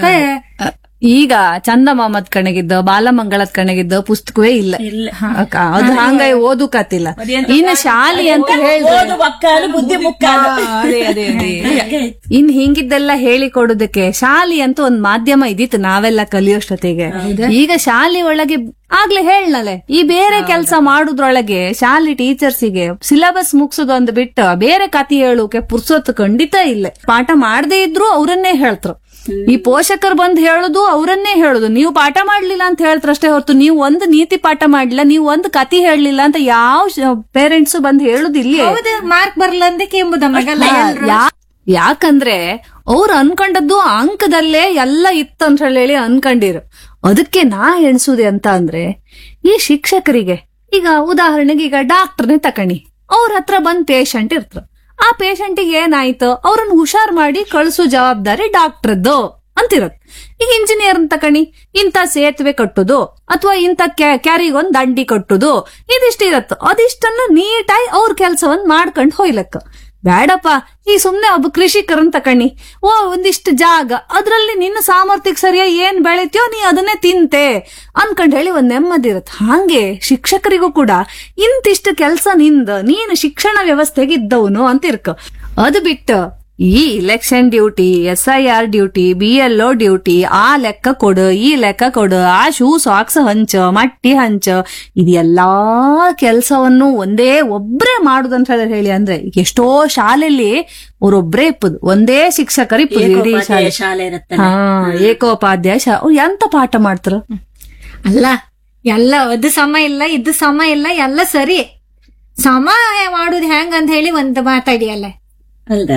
C: ಈಗ ಚಂದಮಾಮದ್ ಕಣಗಿದ್ದ ಬಾಲಮಂಗಳದ್ ಕಣಗಿದ್ದ ಪುಸ್ತಕವೇ ಇಲ್ಲ
B: ಇಲ್ಲ.
C: ಅಕ್ಕ, ಅದು ಹಂಗಾಗಿ ಓದುಕತ್ತಿಲ್ಲ ಇನ್ನು ಶಾಲೆ ಅಂತ ಹೇಳಿದ್ರೆ
B: ಓದು ಮಕ್ಕಳು ಬುದ್ಧಿ ಮುಕ್ಕಾಲು
D: ಅದೇ ಅದೇ ಅದೇ
B: ಹಂಗೆ ಐತೆ.
C: ಇನ್ ಹಿಂಗಿದ್ದೆಲ್ಲ ಹೇಳಿ ಕೊಡೋದಕ್ಕೆ ಶಾಲೆ ಅಂತ ಒಂದ್ ಮಾಧ್ಯಮ ಇದ್ದಿತ್ತು ನಾವೆಲ್ಲ ಕಲಿಯೋಷ್ಟೊತ್ತಿಗೆ ಈಗ ಶಾಲೆ ಒಳಗೆ ಆಗ್ಲೇ ಹೇಳಲೆ ಈ ಬೇರೆ ಕೆಲಸ ಮಾಡುದ್ರೊಳಗೆ ಶಾಲೆ ಟೀಚರ್ಸಿಗೆ ಸಿಲೆಬಸ್ ಮುಗ್ಸೋದೊಂದು ಬಿಟ್ಟು ಬೇರೆ ಕತೆ ಹೇಳೋಕೆ ಪುರ್ಸೊತ್ತು ಖಂಡಿತ ಇಲ್ಲ ಪಾಠ ಮಾಡದೇ ಇದ್ರು ಅವರನ್ನೇ ಹೇಳ್ತ್ರು ಈ ಪೋಷಕರು ಬಂದ್ ಹೇಳುದು ಅವರನ್ನೇ ಹೇಳುದು ನೀವು ಪಾಠ ಮಾಡ್ಲಿಲ್ಲ ಅಂತ ಹೇಳ್ತಾರಷ್ಟೇ ಹೊರತು ನೀವು ಒಂದು ನೀತಿ ಪಾಠ ಮಾಡ್ಲಿಲ್ಲ ನೀವು ಒಂದು ಕತಿ ಹೇಳಲಿಲ್ಲ ಅಂತ ಯಾವ ಪೇರೆಂಟ್ಸ್ ಬಂದ್ ಹೇಳುದಿಲ್ಲ
A: ಹೌದು ಮಾರ್ಕ್ ಬರ್ಲಂದಕ್ಕೆ ಎಂಬುದ ಮಗಲ್ಲ ಎಲ್ರು
C: ಯಾ- ಯಾಕಂದ್ರೆ ಅವ್ರು ಅನ್ಕೊಂಡದ್ದು ಅಂಕದಲ್ಲೇ ಎಲ್ಲ ಇತ್ತಂತ ಹೇಳಿ ಅನ್ಕೊಂಡಿರು ಅದಕ್ಕೆ ನಾ ಎಣಿಸುದೆ ಅಂತ ಅಂದ್ರೆ ಈ ಶಿಕ್ಷಕರಿಗೆ ಈಗ ಉದಾಹರಣೆಗೆ ಈಗ ಡಾಕ್ಟರ್ನೇ ತಕಣಿ ಅವ್ರ ಹತ್ರ ಬಂದ್ ಪೇಷಂಟ್ ಇರ್ತಾರ ಆ ಪೇಷಂಟಿಗೆ ಏನಾಯ್ತು ಅವ್ರನ್ನ ಹುಷಾರ್ ಮಾಡಿ ಕಳ್ಸೋ ಜವಾಬ್ದಾರಿ ಡಾಕ್ಟರ್ದು ಅಂತಿರತ್ ಈಗ ಇಂಜಿನಿಯರ್ ತಕಣಿ ಇಂಥ ಸೇತುವೆ ಕಟ್ಟುದು ಅಥವಾ ಇಂಥ ಕ್ಯಾರಿಗೊಂದ್ ದಂಡಿ ಕಟ್ಟುದು ಇದಿಷ್ಟಿರತ್ತು ಅದಿಷ್ಟನ್ನು ನೀಟಾಗಿ ಅವ್ರ ಕೆಲ್ಸವನ್ನ ಮಾಡ್ಕೊಂಡ್ ಹೋಯ್ಲಕ್ಕ ಬೇಡಪ್ಪ ಈ ಸುಮ್ನೆ ಒಬ್ಬ ಕೃಷಿಕರನ್ ತಕಣಿ ಓ ಒಂದಿಷ್ಟು ಜಾಗ ಅದ್ರಲ್ಲಿ ನಿನ್ನ ಸಾಮರ್ಥ್ಯಕ್ಕೆ ಸರಿಯಾಗಿ ಏನ್ ಬೆಳಿತೀಯೋ ನೀ ಅದನ್ನೇ ತಿಂತೆ ಅನ್ಕೊಂಡ್ ಹೇಳಿ ಒಂದ್ ನೆಮ್ಮದಿ ಇರತ್ತೆ ಹಾಗೆ ಶಿಕ್ಷಕರಿಗೂ ಕೂಡ ಇಂತಿಷ್ಟು ಕೆಲ್ಸ ನಿಂದ ನೀನು ಶಿಕ್ಷಣ ವ್ಯವಸ್ಥೆಗೆ ಇದ್ದವನು ಅಂತ ಇರ್ಕ ಅದು ಬಿಟ್ಟು ಈ election duty S I R duty B L O duty ಆ ಲೆಕ್ಕ ಕೊಡು ಈ ಲೆಕ್ಕ ಕೊಡು ಆ ಶೂ ಸಾಕ್ಸ್ ಹಂಚ ಮಟ್ಟಿ ಹಂಚ ಇದೆಲ್ಲಾ ಕೆಲ್ಸವನ್ನು ಒಂದೇ ಒಬ್ರೇ ಮಾಡುದಂತ ಹೇಳಿ ಅಂದ್ರೆ ಈಗ ಎಷ್ಟೋ ಶಾಲೆಯಲ್ಲಿ ಅವ್ರೊಬ್ರೇ ಇಪ್ಪದು ಒಂದೇ ಶಿಕ್ಷಕರು ಇಪ್ಪದು ಇಡೀ
B: ಏಕೋಪಾಧ್ಯಾಯ
C: ಶಾಲೆ
B: ಶಾಲೆ ಇರುತ್ತೆ
C: ಹಾ ಏಕೋಪಾಧ್ಯಾಯ ಶಾ ಅವ್ರು ಎಂತ ಪಾಠ ಮಾಡ್ತಾರ
A: ಅಲ್ಲ ಎಲ್ಲ ಅದು ಸಮ ಇಲ್ಲ ಇದು ಸಮ ಇಲ್ಲ ಎಲ್ಲ ಸರಿ ಸಮ ಮಾಡುದು ಹೆಂಗ್ ಅಂತ ಹೇಳಿ ಒಂದು ಮಾತಾಡಿಯಲ್ಲ
B: ಅಲ್ದ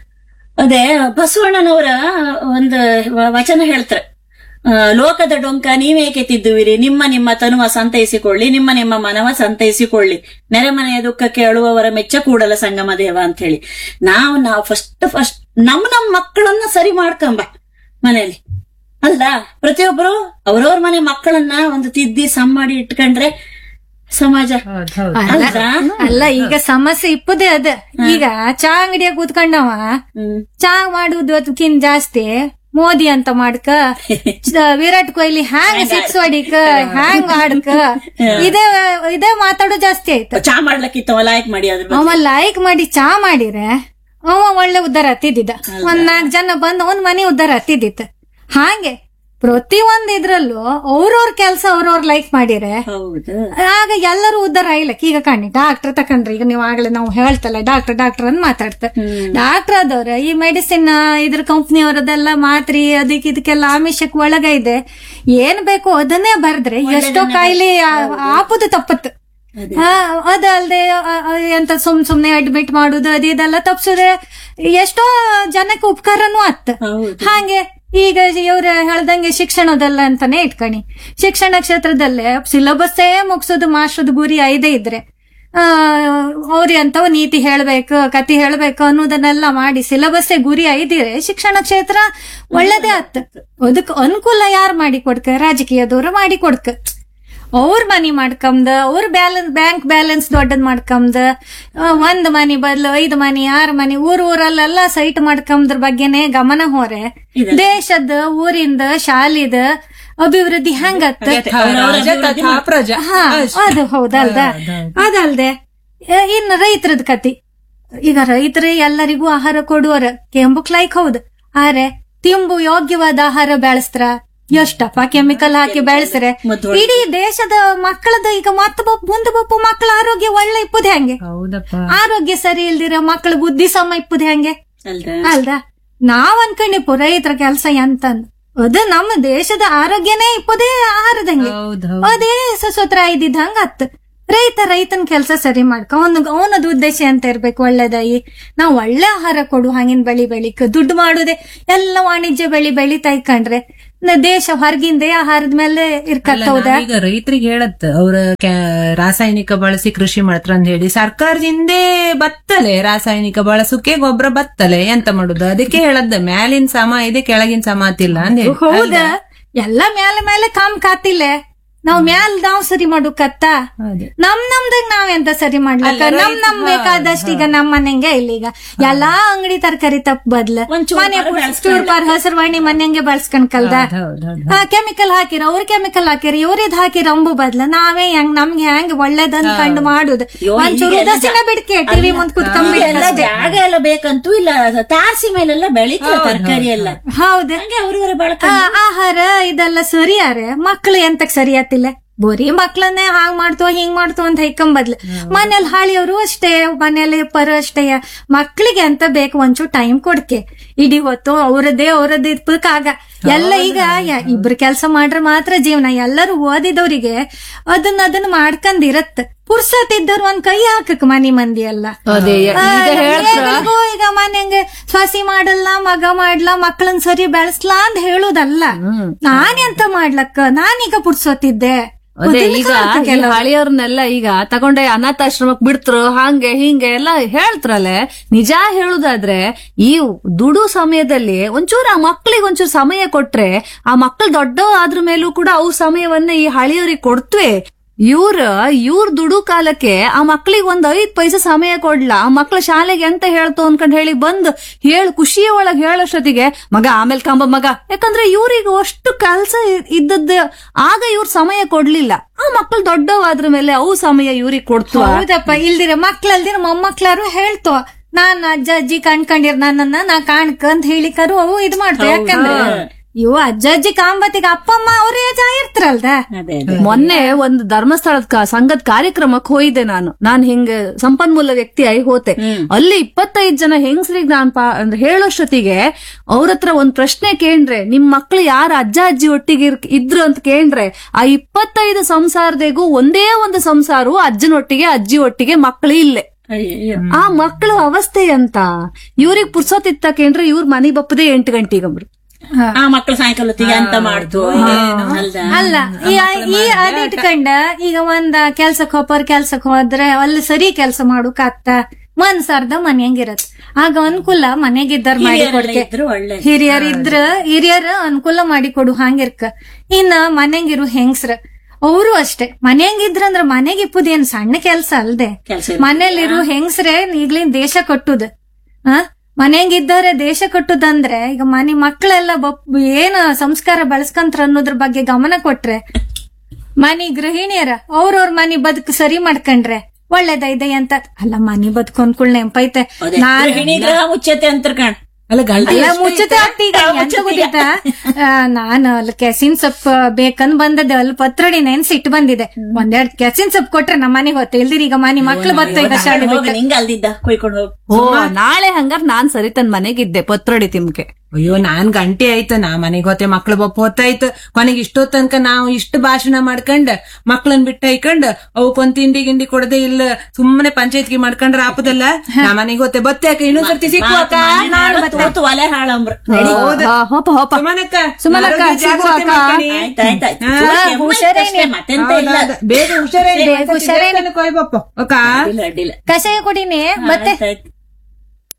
B: ಅದೇ ಬಸವಣ್ಣನವರ ಒಂದು ವ- ವಚನ ಹೇಳ್ತಾರೆ ಆ, ಲೋಕದ ಡೊಂಕ ನೀವೇಕೆ ತಿದ್ದುವಿರಿ ನಿಮ್ಮ ನಿಮ್ಮ ತನುವ ಸಂತೈಸಿಕೊಳ್ಳಿ ನಿಮ್ಮ ನಿಮ್ಮ ಮನವ ಸಂತೈಸಿಕೊಳ್ಳಿ ನೆರೆಮನೆಯ ದುಃಖಕ್ಕೆ ಅಳುವವರ ಮೆಚ್ಚ ಕೂಡಲ ಸಂಗಮ ದೇವ ಅಂತ ಹೇಳಿ ನಾವು ನಾವು ಫಸ್ಟ್ ಫಸ್ಟ್ ನಮ್ಮ ನಮ್ಮ ಮಕ್ಕಳನ್ನ ಸರಿ ಮಾಡ್ಕೊಂಬ ಮನೆಯಲ್ಲಿ ಅಲ್ಲ ಪ್ರತಿಯೊಬ್ಬರು ಅವ್ರವ್ರ ಮನೆ ಮಕ್ಕಳನ್ನ ಒಂದು ತಿದ್ದಿ ಸಮ್ ಮಾಡಿ ಇಟ್ಕೊಂಡ್ರೆ ಸಮಾಜ
A: ಅಲ್ಲ
B: ಅಲ್ದಾ?
A: ಅಲ್ಲ ಈಗ ಸಮಸ್ಯೆ ಇಪ್ಪದೇ ಅದ ಈಗ ಚಾ ಅಂಗಡಿಯಾಗ ಕೂತ್ಕೊಂಡವ
B: ಹ್ಮ್
A: ಚಾ ಮಾಡುದು ಅದಕ್ಕಿಂತ ಜಾಸ್ತಿ ಮೋದಿ ಅಂತ ಮಾಡ್ಕ ಚ- ವಿರಾಟ್ ಕೊಹ್ಲಿ ಹ್ಯಾಂಗ್ ಸಿಕ್ಸ್ ಹೊಡಿಕ ಹ್ಯಾಂಗ್ ಆಡ್ಕ ಇದೇ ಇದೇ ಮಾತಾಡೋ ಜಾಸ್ತಿ ಆಯ್ತು
B: ಚಾ ಮಾಡ್ಲಕ್ಕಿತ್ತವ ಲೈಕ್ ಮಾಡಿ ಅದ್ರ ಬಗ್ಗೆ.
A: ಅವ ಲೈಕ್ ಮಾಡಿ ಚಾ ಮಾಡಿದ್ರೆ ಅವ ಒಳ್ಳೆ ಉದ್ದಾರ ಹತ್ತಿದ್ದ ಒಂದ್ ನಾಲ್ಕ್ ಜನ ಬಂದ್ ಅವನ್ ಮನೆ ಉದ್ದಾರ ಹತ್ತಿದ್ದಿತ್ತು ಹಾಗೆ ಪ್ರತಿ ಒಂದ್ ಇದ್ರಲ್ಲೂ ಅವ್ರವ್ರ ಕೆಲ್ಸ ಅವ್ರವ್ರ ಲೈಕ್ ಮಾಡಿರೆ
B: ಹೌದು
A: ಆಗ ಎಲ್ಲರೂ ಉದ್ದಾರ ಆಯ್ಲಕ್ ಈಗ ಕಾಣಿ ಡಾಕ್ಟರ್ ತಕೊಂಡ್ರಿ ಈಗ ನೀವು ಆಗ್ಲೇ ನಾವು ಹೇಳ್ತಲ್ಲ ಡಾಕ್ಟರ್ ಡಾಕ್ಟರ್ ಅಂತ ಮಾತಾಡ್ತ ಡಾಕ್ಟರ್ ಆದವ್ರ ಈ ಮೆಡಿಸಿನ್ ಇದ್ರ ಕಂಪ್ನಿ ಅವರದೆಲ್ಲ ಮಾತ್ರಿ ಅದಕ್ಕೆ ಇದಕ್ಕೆಲ್ಲ ಆಮಿಷಕ್ ಒಳಗ ಇದೆ ಏನ್ ಬೇಕು ಅದನ್ನೇ ಬರ್ದ್ರೆ ಎಷ್ಟೋ ಕಾಯಿಲೆ ಆ- ಆಪುದು ತಪ್ಪತ್ತು ಹಾ ಅದಲ್ದೆ ಆ- ಆ ಎಂತ ಸುಮ್ ಸುಮ್ನೆ ಅಡ್ಮಿಟ್ ಮಾಡುದು ಅದು ಇದೆಲ್ಲ ತಪ್ಸುದ್ರೆ ಎಷ್ಟೋ ಜನಕ್ಕೆ ಉಪಕಾರನೂ ಆತ್
B: ಹೌದು
A: ಹಾಗೆ ಈಗ ಇವ್ರ ಹೇಳ್ದಂಗೆ ಶಿಕ್ಷಣದಲ್ಲ ಅಂತಾನೆ ಇಟ್ಕಣಿ ಶಿಕ್ಷಣ ಕ್ಷೇತ್ರದಲ್ಲೇ ಸಿಲಬಸ್ಸೇ ಮುಗಿಸೋದು ಮಾಸ್ಟರ್ದು ಗುರಿ ಐದೇ ಇದ್ರೆ ಆ ಅವ್ರಿ ಅಂತವ ನೀತಿ ಹೇಳ್ಬೇಕು ಕತಿ ಹೇಳ್ಬೇಕು ಅನ್ನೋದನ್ನೆಲ್ಲ ಮಾಡಿ ಸಿಲಬಸ್ಸೇ ಗುರಿ ಐದಿರೆ ಶಿಕ್ಷಣ ಕ್ಷೇತ್ರ ಒಳ್ಳೇದೇ ಆತ್ ಅದಕ್ ಅನುಕೂಲ ಯಾರು ಮಾಡಿ ಕೊಡ್ಕ ರಾಜಕೀಯದವ್ರು ಮಾಡಿ ಕೊಡ್ಕ ಅವ್ರ ಮನಿ ಮಾಡ್ಕಂದ ಅವ್ರ ಬ್ಯಾಲೆನ್ಸ್ ಬ್ಯಾಂಕ್ ಬ್ಯಾಲೆನ್ಸ್ ದೊಡ್ಡದ್ ಮಾಡ್ಕಂದ ಆ, ಒಂದ್ ಮನಿ ಬದ್ಲು ಐದ್ ಮನಿ ಆರ್ ಮನಿ ಊರ್ ಊರಲ್ಲೆಲ್ಲ ಸೈಟ್ ಮಾಡ್ಕಂದ್ರ ಬಗ್ಗೆನೆ ಗಮನ ಹೋರೆ ದೇಶದ ಊರಿಂದ ಶಾಲಿದ ಅಭಿವೃದ್ಧಿ ಹೆಂಗತ್ತ
D: ರಾಜ ತಥಾ ಪ್ರಜಾ
A: ಹಾ ಅದು ಹೌದಲ್ದ ಅದಲ್ದೆ ಎ, ಇನ್ನು ರೈತರದ್ ಕತಿ ಈಗ ರೈತರೇ ಎಲ್ಲರಿಗೂ ಆಹಾರ ಕೊಡುವರ ಕೆಂಬುಕ್ ಲೈಕ್ ಹೌದು ಆರೆ ತಿಂಬು ಯೋಗ್ಯವಾದ ಆಹಾರ ಬೆಳೆಸ್ತಾರ ಎಷ್ಟಪ್ಪ ಕೆಮಿಕಲ್ ಹಾಕಿ ಬೆಳೆಸ್ರೆ
B: ಮತ್ತ್
A: ಇಡೀ ದೇಶದ ಮಕ್ಕಳದ ಈಗ ಮತ್ತ ಬಪ್ ಮುಂದೆ ಬಪ್ಪು ಮಕ್ಕಳ ಆರೋಗ್ಯ ಒಳ್ಳೆ ಇಪ್ಪುದು ಹೆಂಗೆ
D: ಹೌದಪ್ಪ
A: ಆರೋಗ್ಯ ಸರಿ ಇಲ್ದಿರ ಮಕ್ಕಳ ಬುದ್ಧಿ ಸಮ ಇಪ್ಪುದು ಹೆಂಗೆ
B: ಅಲ್ದ
A: ಅಲ್ದ ನಾವ್ ಅನ್ಕೊಂಡಿಪ್ಪು ರೈತರ ಕೆಲ್ಸ ಎಂತಂದ್ ಅದು ನಮ್ಮ ದೇಶದ ಆರೋಗ್ಯನೇ ಇಪ್ಪದೇ ಆಹಾರದಂಗೆ
D: ಹೌದ್
A: ಅದೇ ಸಸೋತ್ರ ಇದ್ದಿದ್ದ ಹಂಗ ಅತ್ ರೈತ ರೈತನ ಕೆಲಸ ಸರಿ ಮಾಡ್ಕ ಅವನ ಅವನದು ಉದ್ದೇಶ ಅಂತ ಇರ್ಬೇಕು ಒಳ್ಳೇದಾಗಿ ನಾವ್ ಒಳ್ಳೆ ಆಹಾರ ಕೊಡು ಹಂಗಿನ ಬೆಳಿ ಬೆಳಿಕ ದುಡ್ಡು ಮಾಡುದೇ ಎಲ್ಲ ವಾಣಿಜ್ಯ ಬೆಳಿ ಬೆಳಿತಾ ಇಕ್ಕಂಡ್ರೆ ನ- ದೇಶ ಹೊರಗಿಂದೇ ಆಹಾರದ ಮೇಲೆ ಇರ್ಕತ್ತ ಹೌದಾ
D: ಈಗ ರೈತರಿಗೆ ಹೇಳತ್ ಅವ್ರ ಕ್ಯಾ- ರಾಸಾಯನಿಕ ಬಳಸಿ ಕೃಷಿ ಮಾಡ್ತಾರ ಅಂತ ಹೇಳಿ ಸರ್ಕಾರದಿಂದೇ ಬತ್ತಲೆ ರಾಸಾಯನಿಕ ಬಳಸಕ್ಕೆ ಗೊಬ್ಬರ ಬತ್ತಲೆ ಎಂತ ಮಾಡುದು ಅದಕ್ಕೆ ಹೇಳದ್ ಮ್ಯಾಲಿನ ಸಮ ಇದೆ ಕೆಳಗಿನ ಸಮ ಆತಿಲ್ಲ ಅಂತ ಹೇಳಿ
A: ಹೌದ ಎಲ್ಲ ಮೇಲೆ ಮೇಲೆ ಕಾಮ್ ಕಾತಿಲ್ಲ ನಾವ್ ಮ್ಯಾಲ್ ನಾವ್ ಸರಿ ಮಾಡುಕತ್ತ
D: ಅದೇ.
A: ನಮ್ ನಮ್ದಾಗ ನಾವ್ ಎಂತ ಸರಿ ಮಾಡ್ಲಕ್ಕ ನಮ್ ನಮ್ ಬೇಕಾದಷ್ಟು ಈಗ ನಮ್ ಮನೆಂಗೆ ಇಲ್ಲ ಈಗ ಎಲ್ಲಾ ಅಂಗಡಿ ತರಕಾರಿ ತಪ್ಪ ಬದ್ಲ
B: ಒಂದ್ ಚೂರ್
A: ಮನೆ
B: ಪಾರ್ ಬೆಳ್ಸ್ಕೊಂಡ್
A: ಚೂರ್ಪಾರ್ ಹಸಿರುವಾಣಿ ಮನೆಂಗೆ ಬಳಸ್ಕೊಂಡ್ ಕಲ್ದ
D: ಹೌದ್ ಹೌದ್
A: ಕೆಮಿಕಲ್ ಹಾಕಿರ ಅವ್ರ ಕೆಮಿಕಲ್ ಹಾಕಿರ ಇವ್ರಿದ್ ಹಾಕಿರ ಅಂಬು ಬದ್ಲ ನಾವೇ ಹೆಂಗ್ ನಮ್ಗೆ ಹೆಂಗ್ ಒಳ್ಳೇದಂದ್ ಕಂಡು ಮಾಡುದು ಒಂಚೂರು
B: ಈಗೆಲ್ಲ
A: ಉದಾಸೀನ ಬಿಡ್ಕೆ ಟಿವಿ ಮುಂದ್
B: ಎಲ್ಲ
A: ಕುತ್ಕೊಂಡ್ಬಿಟ್ಟು
B: ಜಾಗ ಎಲ್ಲ ಬೇಕಂತೂ ಇಲ್ಲ ತಾರಸಿ ಮೇಲೆಲ್ಲ ಬೆಳೀತದೆ ತರಕಾರಿ ಎಲ್ಲ
A: ಹೌದು
B: ಹಂಗೆ ಅವ್ರಿವರ ಬಳಕ
A: ಆ, ಆಹಾರ ಇದೆಲ್ಲ ಸರಿಯಾರೆ ಮಕ್ಳು ಎಂತಕ್ ಸರಿಯಾತಿಲ್ಲ ಬರೀ ಮಕ್ಳನ್ನೇ ಹಾಂಗ್ ಮಾಡ್ತೋ ಹಿಂಗ್ ಮಾಡ್ತೋ ಅಂತ ಹೈಕೊಂಬದ್ಲು ಮನೇಲಿ ಹಾಳಿಯವರು ಅಷ್ಟೇ ಮನೇಲಿ ಪರ ಅಷ್ಟೇ ಮಕ್ಳಿಗೆ ಅಂತ ಬೇಕು ಒಂಚೂರು ಟೈಮ್ ಕೊಡ್ಕೆ ಇಡೀ ಹೊತ್ತು ಅವ್ರದ್ದೇ ಅವ್ರದ್ದು ಇರ್ಬೇಕಾಗ ಎಲ್ಲ ಈಗ ಯ- ಇಬ್ರು ಕೆಲಸ ಮಾಡ್ರೆ ಮಾತ್ರ ಜೀವನ ಎಲ್ಲರೂ ಓದಿದವ್ರಿಗೆ ಅದನ್ನ ಅದನ್ನ ಮಾಡ್ಕೊಂಡಿರತ್ ಪುರ್ಸತ್ ಇದ್ದವ್ರು ಒಂದ್ ಕೈ ಹಾಕಕ್ ಮನಿ ಮಂದಿ ಎಲ್ಲ
C: ಅದೇ
A: ಆ,
C: ಈಗ ಹೇಳ್ತಾರ
A: ಎಲ್ರಿಗೂ ಈಗ ಮನೆಗೆ ಸೊಸಿ ಮಾಡಲ್ಲ ಮಗ ಮಾಡ್ಲಾ ಮಕ್ಕಳನ್ ಸರಿ ಬೆಳೆಸ್ಲಾ ಅಂತ ಹೇಳುದಲ್ಲ ನಾನೆಂತ ಮಾಡ್ಲಕ್ಕ ನಾನೀಗ ಪುಡ್ಸೋತಿದ್ದೆ
C: ಅದೇ ಈಗ ಈ ಹಳಿಯವ್ರನ್ನೆಲ್ಲ ಈಗ ತಗೊಂಡೆ ಅನಾಥಾಶ್ರಮಕ್ ಬಿಡ್ತ್ರು ಹಂಗೆ ಹಿಂಗೆ ಎಲ್ಲ ಹೇಳ್ತ್ರಲೆ ನಿಜ ಹೇಳುದಾದ್ರೆ ಈ ದುಡು ಸಮಯದಲ್ಲಿ ಒಂಚೂರು ಆ ಮಕ್ಳಿಗೆ ಒಂಚೂರು ಸಮಯ ಕೊಟ್ರೆ ಆ ಮಕ್ಳು ದೊಡ್ಡ ಆದ್ರ ಮೇಲೂ ಕೂಡ ಅವು ಸಮಯವನ್ನ ಈ ಹಳಿಯವ್ರಿಗೆ ಕೊಡ್ತ್ವೆ ಇವ್ರ ಇವ್ರ ದುಡು ಕಾಲಕ್ಕೆ ಆ ಮಕ್ಳಿಗೆ ಒಂದ್ ಐದ್ ಪೈಸೆ ಸಮಯ ಕೊಡ್ಲ ಆ ಮಕ್ಳ ಶಾಲೆಗೆ ಎಂತ ಹೇಳ್ತು ಅನ್ಕೊಂಡ್ ಹೇಳಿ ಬಂದ್ ಹೇಳು ಖುಷಿಯ ಒಳಗ್ ಹೇಳೋಷ್ಟೊತ್ತಿಗೆ ಮಗ ಆಮೇಲೆ ಕಂಬ ಮಗ ಯಾಕಂದ್ರೆ ಇವ್ರಿಗೆ ಅಷ್ಟು ಕೆಲ್ಸ ಇದ್ದದ್ದು ಆಗ ಇವ್ರ ಸಮಯ ಕೊಡ್ಲಿಲ್ಲ ಆ ಮಕ್ಳು ದೊಡ್ಡವಾದ್ರ ಮೇಲೆ ಅವು ಸಮಯ ಇವ್ರಿಗೆ ಕೊಡ್ತು
A: ಹೌದಪ್ಪ ಇಲ್ದಿರ ಮಕ್ಳಲ್ದಿರ ಮೊಮ್ಮಕ್ಳಾರು ಹೇಳ್ತೋ ನಾನ್ ಅಜ್ಜ ಅಜ್ಜಿ ಕಣ್ಕೊಂಡಿರ್ ನನ್ನನ್ನ ನಾ ಕಾಣ್ಕ ಅಂತ ಹೇಳಿಕರು ಅವು ಇದ್ ಮಾಡ್ತಾವ ಯಾಕಂದ್ರೆ ಇವು ಅಜ್ಜ ಅಜ್ಜಿ ಕಾಂಬತ್ತಿಗೆ ಅಪ್ಪ ಅಮ್ಮ ಅವ್ರೇ ಏಜ್ ಆಗಿರ್ತಾರಲ್ದ
B: ಅದೇ ಅದೇ
C: ಮೊನ್ನೆ ಒಂದು ಧರ್ಮಸ್ಥಳದ ಕ- ಸಂಘದ ಕಾರ್ಯಕ್ರಮಕ್ಕೆ ಹೋಯಿದ್ದೆ ನಾನು ನಾನ್ ಹಿಂಗ ಸಂಪನ್ಮೂಲ ವ್ಯಕ್ತಿ ಆಗಿ ಹೋತೆ ಅಲ್ಲಿ ಇಪ್ಪತ್ತೈದು ಜನ ಹೆಂಗಸ್ರಿಗೆ ನಾನ್ ಪಾ ಅಂದ್ರೆ ಹೇಳೋಷ್ಟೊತ್ತಿಗೆ ಅವ್ರ ಹತ್ರ ಒಂದ್ ಪ್ರಶ್ನೆ ಕೇಂಡ್ರೆ ನಿಮ್ ಮಕ್ಳು ಯಾರ ಅಜ್ಜ ಅಜ್ಜಿ ಒಟ್ಟಿಗೆ ಇರ್- ಇದ್ರು ಅಂತ ಕೇಂಡ್ರೆ ಆ ಇಪ್ಪತ್ತೈದು ಸಂಸಾರದಿಗೂ ಒಂದೇ ಒಂದು ಸಂಸಾರವು ಅಜ್ಜನೊಟ್ಟಿಗೆ ಅಜ್ಜಿ ಒಟ್ಟಿಗೆ ಮಕ್ಳು ಇಲ್ಲೇ
B: ಅಯ್ಯಯ್ಯೋ.
C: ಆ ಮಕ್ಕಳ ಅವಸ್ಥೆ ಅಂತ ಇವ್ರಿಗೆ ಪುರ್ಸೋತಿತ್ತ ಕೇಂದ್ರ ಇವ್ರ ಮನೆ ಬಪ್ಪದೆ ಎಂಟು ಗಂಟೆಗಂಬ್ರು
B: ಆ ಮಕ್ಳು ಸಾಯಂಕಾಲ ಹೊತ್ತಿಗೆ ಅಂತ ಮಾಡ್ತು ಅಲ್ದ
A: ಅಲ್ಲ ಈ ಈ ಅದ್ ಇಟ್ಕೊಂಡ ಈಗ ಒಂದ ಕೆಲ್ಸಕ್ ಹೋಗೋರ್ ಕೆಲ್ಸಕ್ ಹೋದ್ರೆ ಅಲ್ಲಿ ಸರಿ ಕೆಲ್ಸ ಮಾಡೋಕ್ ಆಗ್ತ ಮನ್ಸಾರ್ದ ಮನ್ಯಂಗಿರತ್ ಆಗ ಅನುಕೂಲ ಮನೆಗಿದ್ದಾರ ಮಾಡಿ
B: ಹಿರಿಯರೆಲ್ಲ
A: ಕೊಡ್ಕೆ
B: ಇದ್ರು ಒಳ್ಳೆ
A: ಹಿರಿಯರ್ ಇದ್ರ ಹಿರಿಯರ ಅನುಕೂಲ ಮಾಡಿ ಕೊಡು ಹಂಗಿರ್ಕ ಇನ್ನ ಮನ್ಯಂಗಿರು ಹೆಂಗ್ಸ್ರ ಅವರು ಅಷ್ಟೇ ಮನ್ಯಂಗಿದ್ರಂದ್ರ ಮನೆಗೆ ಇಪ್ಪುದೇನ್ ಸಣ್ಣ ಕೆಲ್ಸ ಅಲ್ದೆ
B: ಕೆಲ್ಸ
A: ಮನೇಲಿರು ಹೆಂಗ್ಸ್ರೆ ಈಗ್ಲಿನ್ ದೇಶ ಕಟ್ಟುದು ಆ ಮನೆಯಂಗಿದ್ದಾರೆ ದೇಶ ಕಟ್ಟುದಂದ್ರೆ ಈಗ ಮನೆ ಮಕ್ಕಳೆಲ್ಲ ಬಪ್ ಏನ ಸಂಸ್ಕಾರ ಬೆಳೆಸ್ಕಂತ್ರ ಅನ್ನೋದ್ರ ಬಗ್ಗೆ ಗಮನ ಕೊಟ್ರೆ ಮನಿ ಗೃಹಿಣಿಯರ ಅವ್ರವ್ರ ಮನಿ ಬದುಕು ಸರಿ ಮಾಡ್ಕೊಂಡ್ರೆ ಒಳ್ಳೇದೈದೆ ಅಂತ ಅಲ್ಲ ಮನಿ ಬದುಕು ಅನ್ಕುಳ್ ನೆಂಪೈತೆ ನಾನ್
B: ಗೃಹಿಣಿ ಗ್ರಹ ಮುಚ್ಚತೆ ಅಂತ ಕಣ್
D: ಅಲ್ಲ ಗಂಡ
A: ಅಲ್ಲ ಮುಚ್ಚತೆ ಆಗ್ತೀಗ ಎಂತ ಗೊತ್ತಿತ್ತಾ ನಾನು ಅಲ್ಲಿ ಕೆಸಿನ್ ಸೊಪ್ಪು ಬೇಕಂದ್ ಬಂದದೆ ಅಲ್ಲಿ ಪತ್ರೊಡಿ ನೆನ್ಸಿ ಇಟ್ಟು ಬಂದಿದೆ ಒಂದೆರಡ್ ಕೆಸಿನ್ ಸೊಪ್ಪು ಕೊಟ್ರೆ ನಮ್ಮ ಮನೆಗೆ ಹೊತ್ತೆ ಇಲ್ದಿರಿ ಈಗ ಮನಿ ಮಕ್ಳು ಬತ್ತ ಈಗ ಶಾಲೆ
B: ಹೋಗಿ ನಿಂಗ ಅಲ್ದಿದ್ದ ಕೊಯ್ಕೊಂಡು ಹೋಗ್
C: ಓ ನಾಳೆ ಹಂಗಾರ್ ನಾನ್ ಸರಿ ತನ್ ಮನೆಗಿದ್ದೆ ಪತ್ರೊಡಿ ತಿಮ್ಕೆ
D: ಅಯ್ಯೋ ನಾನ್ ಗಂಟೆ ಆಯ್ತು ನಾ ಮನೆಗ್ ಹೋತೆ ಮಕ್ಳು ಬಪ್ಪ ಹೊತ್ತಾಯ್ತು ಕೊನೆಗೆ ಇಷ್ಟೋ ತನಕ ನಾವು ಇಷ್ಟು ಭಾಷಣ ಮಾಡ್ಕೊಂಡ್ ಮಕ್ಳನ್ ಬಿಟ್ಟ ಹೈಕೊಂಡ್ ಅವಕ್ಕೊಂದ್ ತಿಂಡಿ ಗಿಂಡಿ ಕೊಡದೆ ಇಲ್ಲ ಸುಮ್ಮನೆ ಪಂಚಾಯತ್ಗೆ ಮಾಡ್ಕೊಂಡ್ರ ಆಪದಲ್ಲ ನಾ ಮನೆಗ್ ಹೋತೆ ಬತ್ತಾಕ ಇನ್ನೊಂದ್ಸರ್ತಿ ಸಿಕ್ಕುವಕ್ಕ
B: ತೋತು ಒಲೆ ಹಾಳಂಬ್ರ
C: ಹಾ, ಹೋಪ ಹೋಪ
D: ಸುಮನಕ್ಕ
C: ಸುಮನಕ್ಕ,
D: ಆರೋಗ್ಯ ಜಾಗ್ರತೆ
C: ಸಿಗುವಕ್ಕ.
D: ಮಾಡ್ಕೊಳ್ಳಿ.
B: ಆಯ್ತಾಯ್ತಾಯ್ತು
D: ಹಾ,
B: ಹುಷಾರೇನೆ ಮತ್ತೆಂತ ಇಲ್ಲ
D: ಹೌದೌದು. ಬೇಗ ಹುಷಾರೇನೆ
A: ಬೇಗ ಹುಷಾರೇನೆ.
D: ಕೊಯ್ ಬಪ್ಪ ಅಕ್ಕ
B: ಅಡ್ಡಿಲ್ಲ ಅಡ್ಡಿಲ್ಲ
A: ಕಷಾಯ ಕುಡಿನಿ ಮತ್ತೆ
B: ಆಯ್ತಾಯ್ತು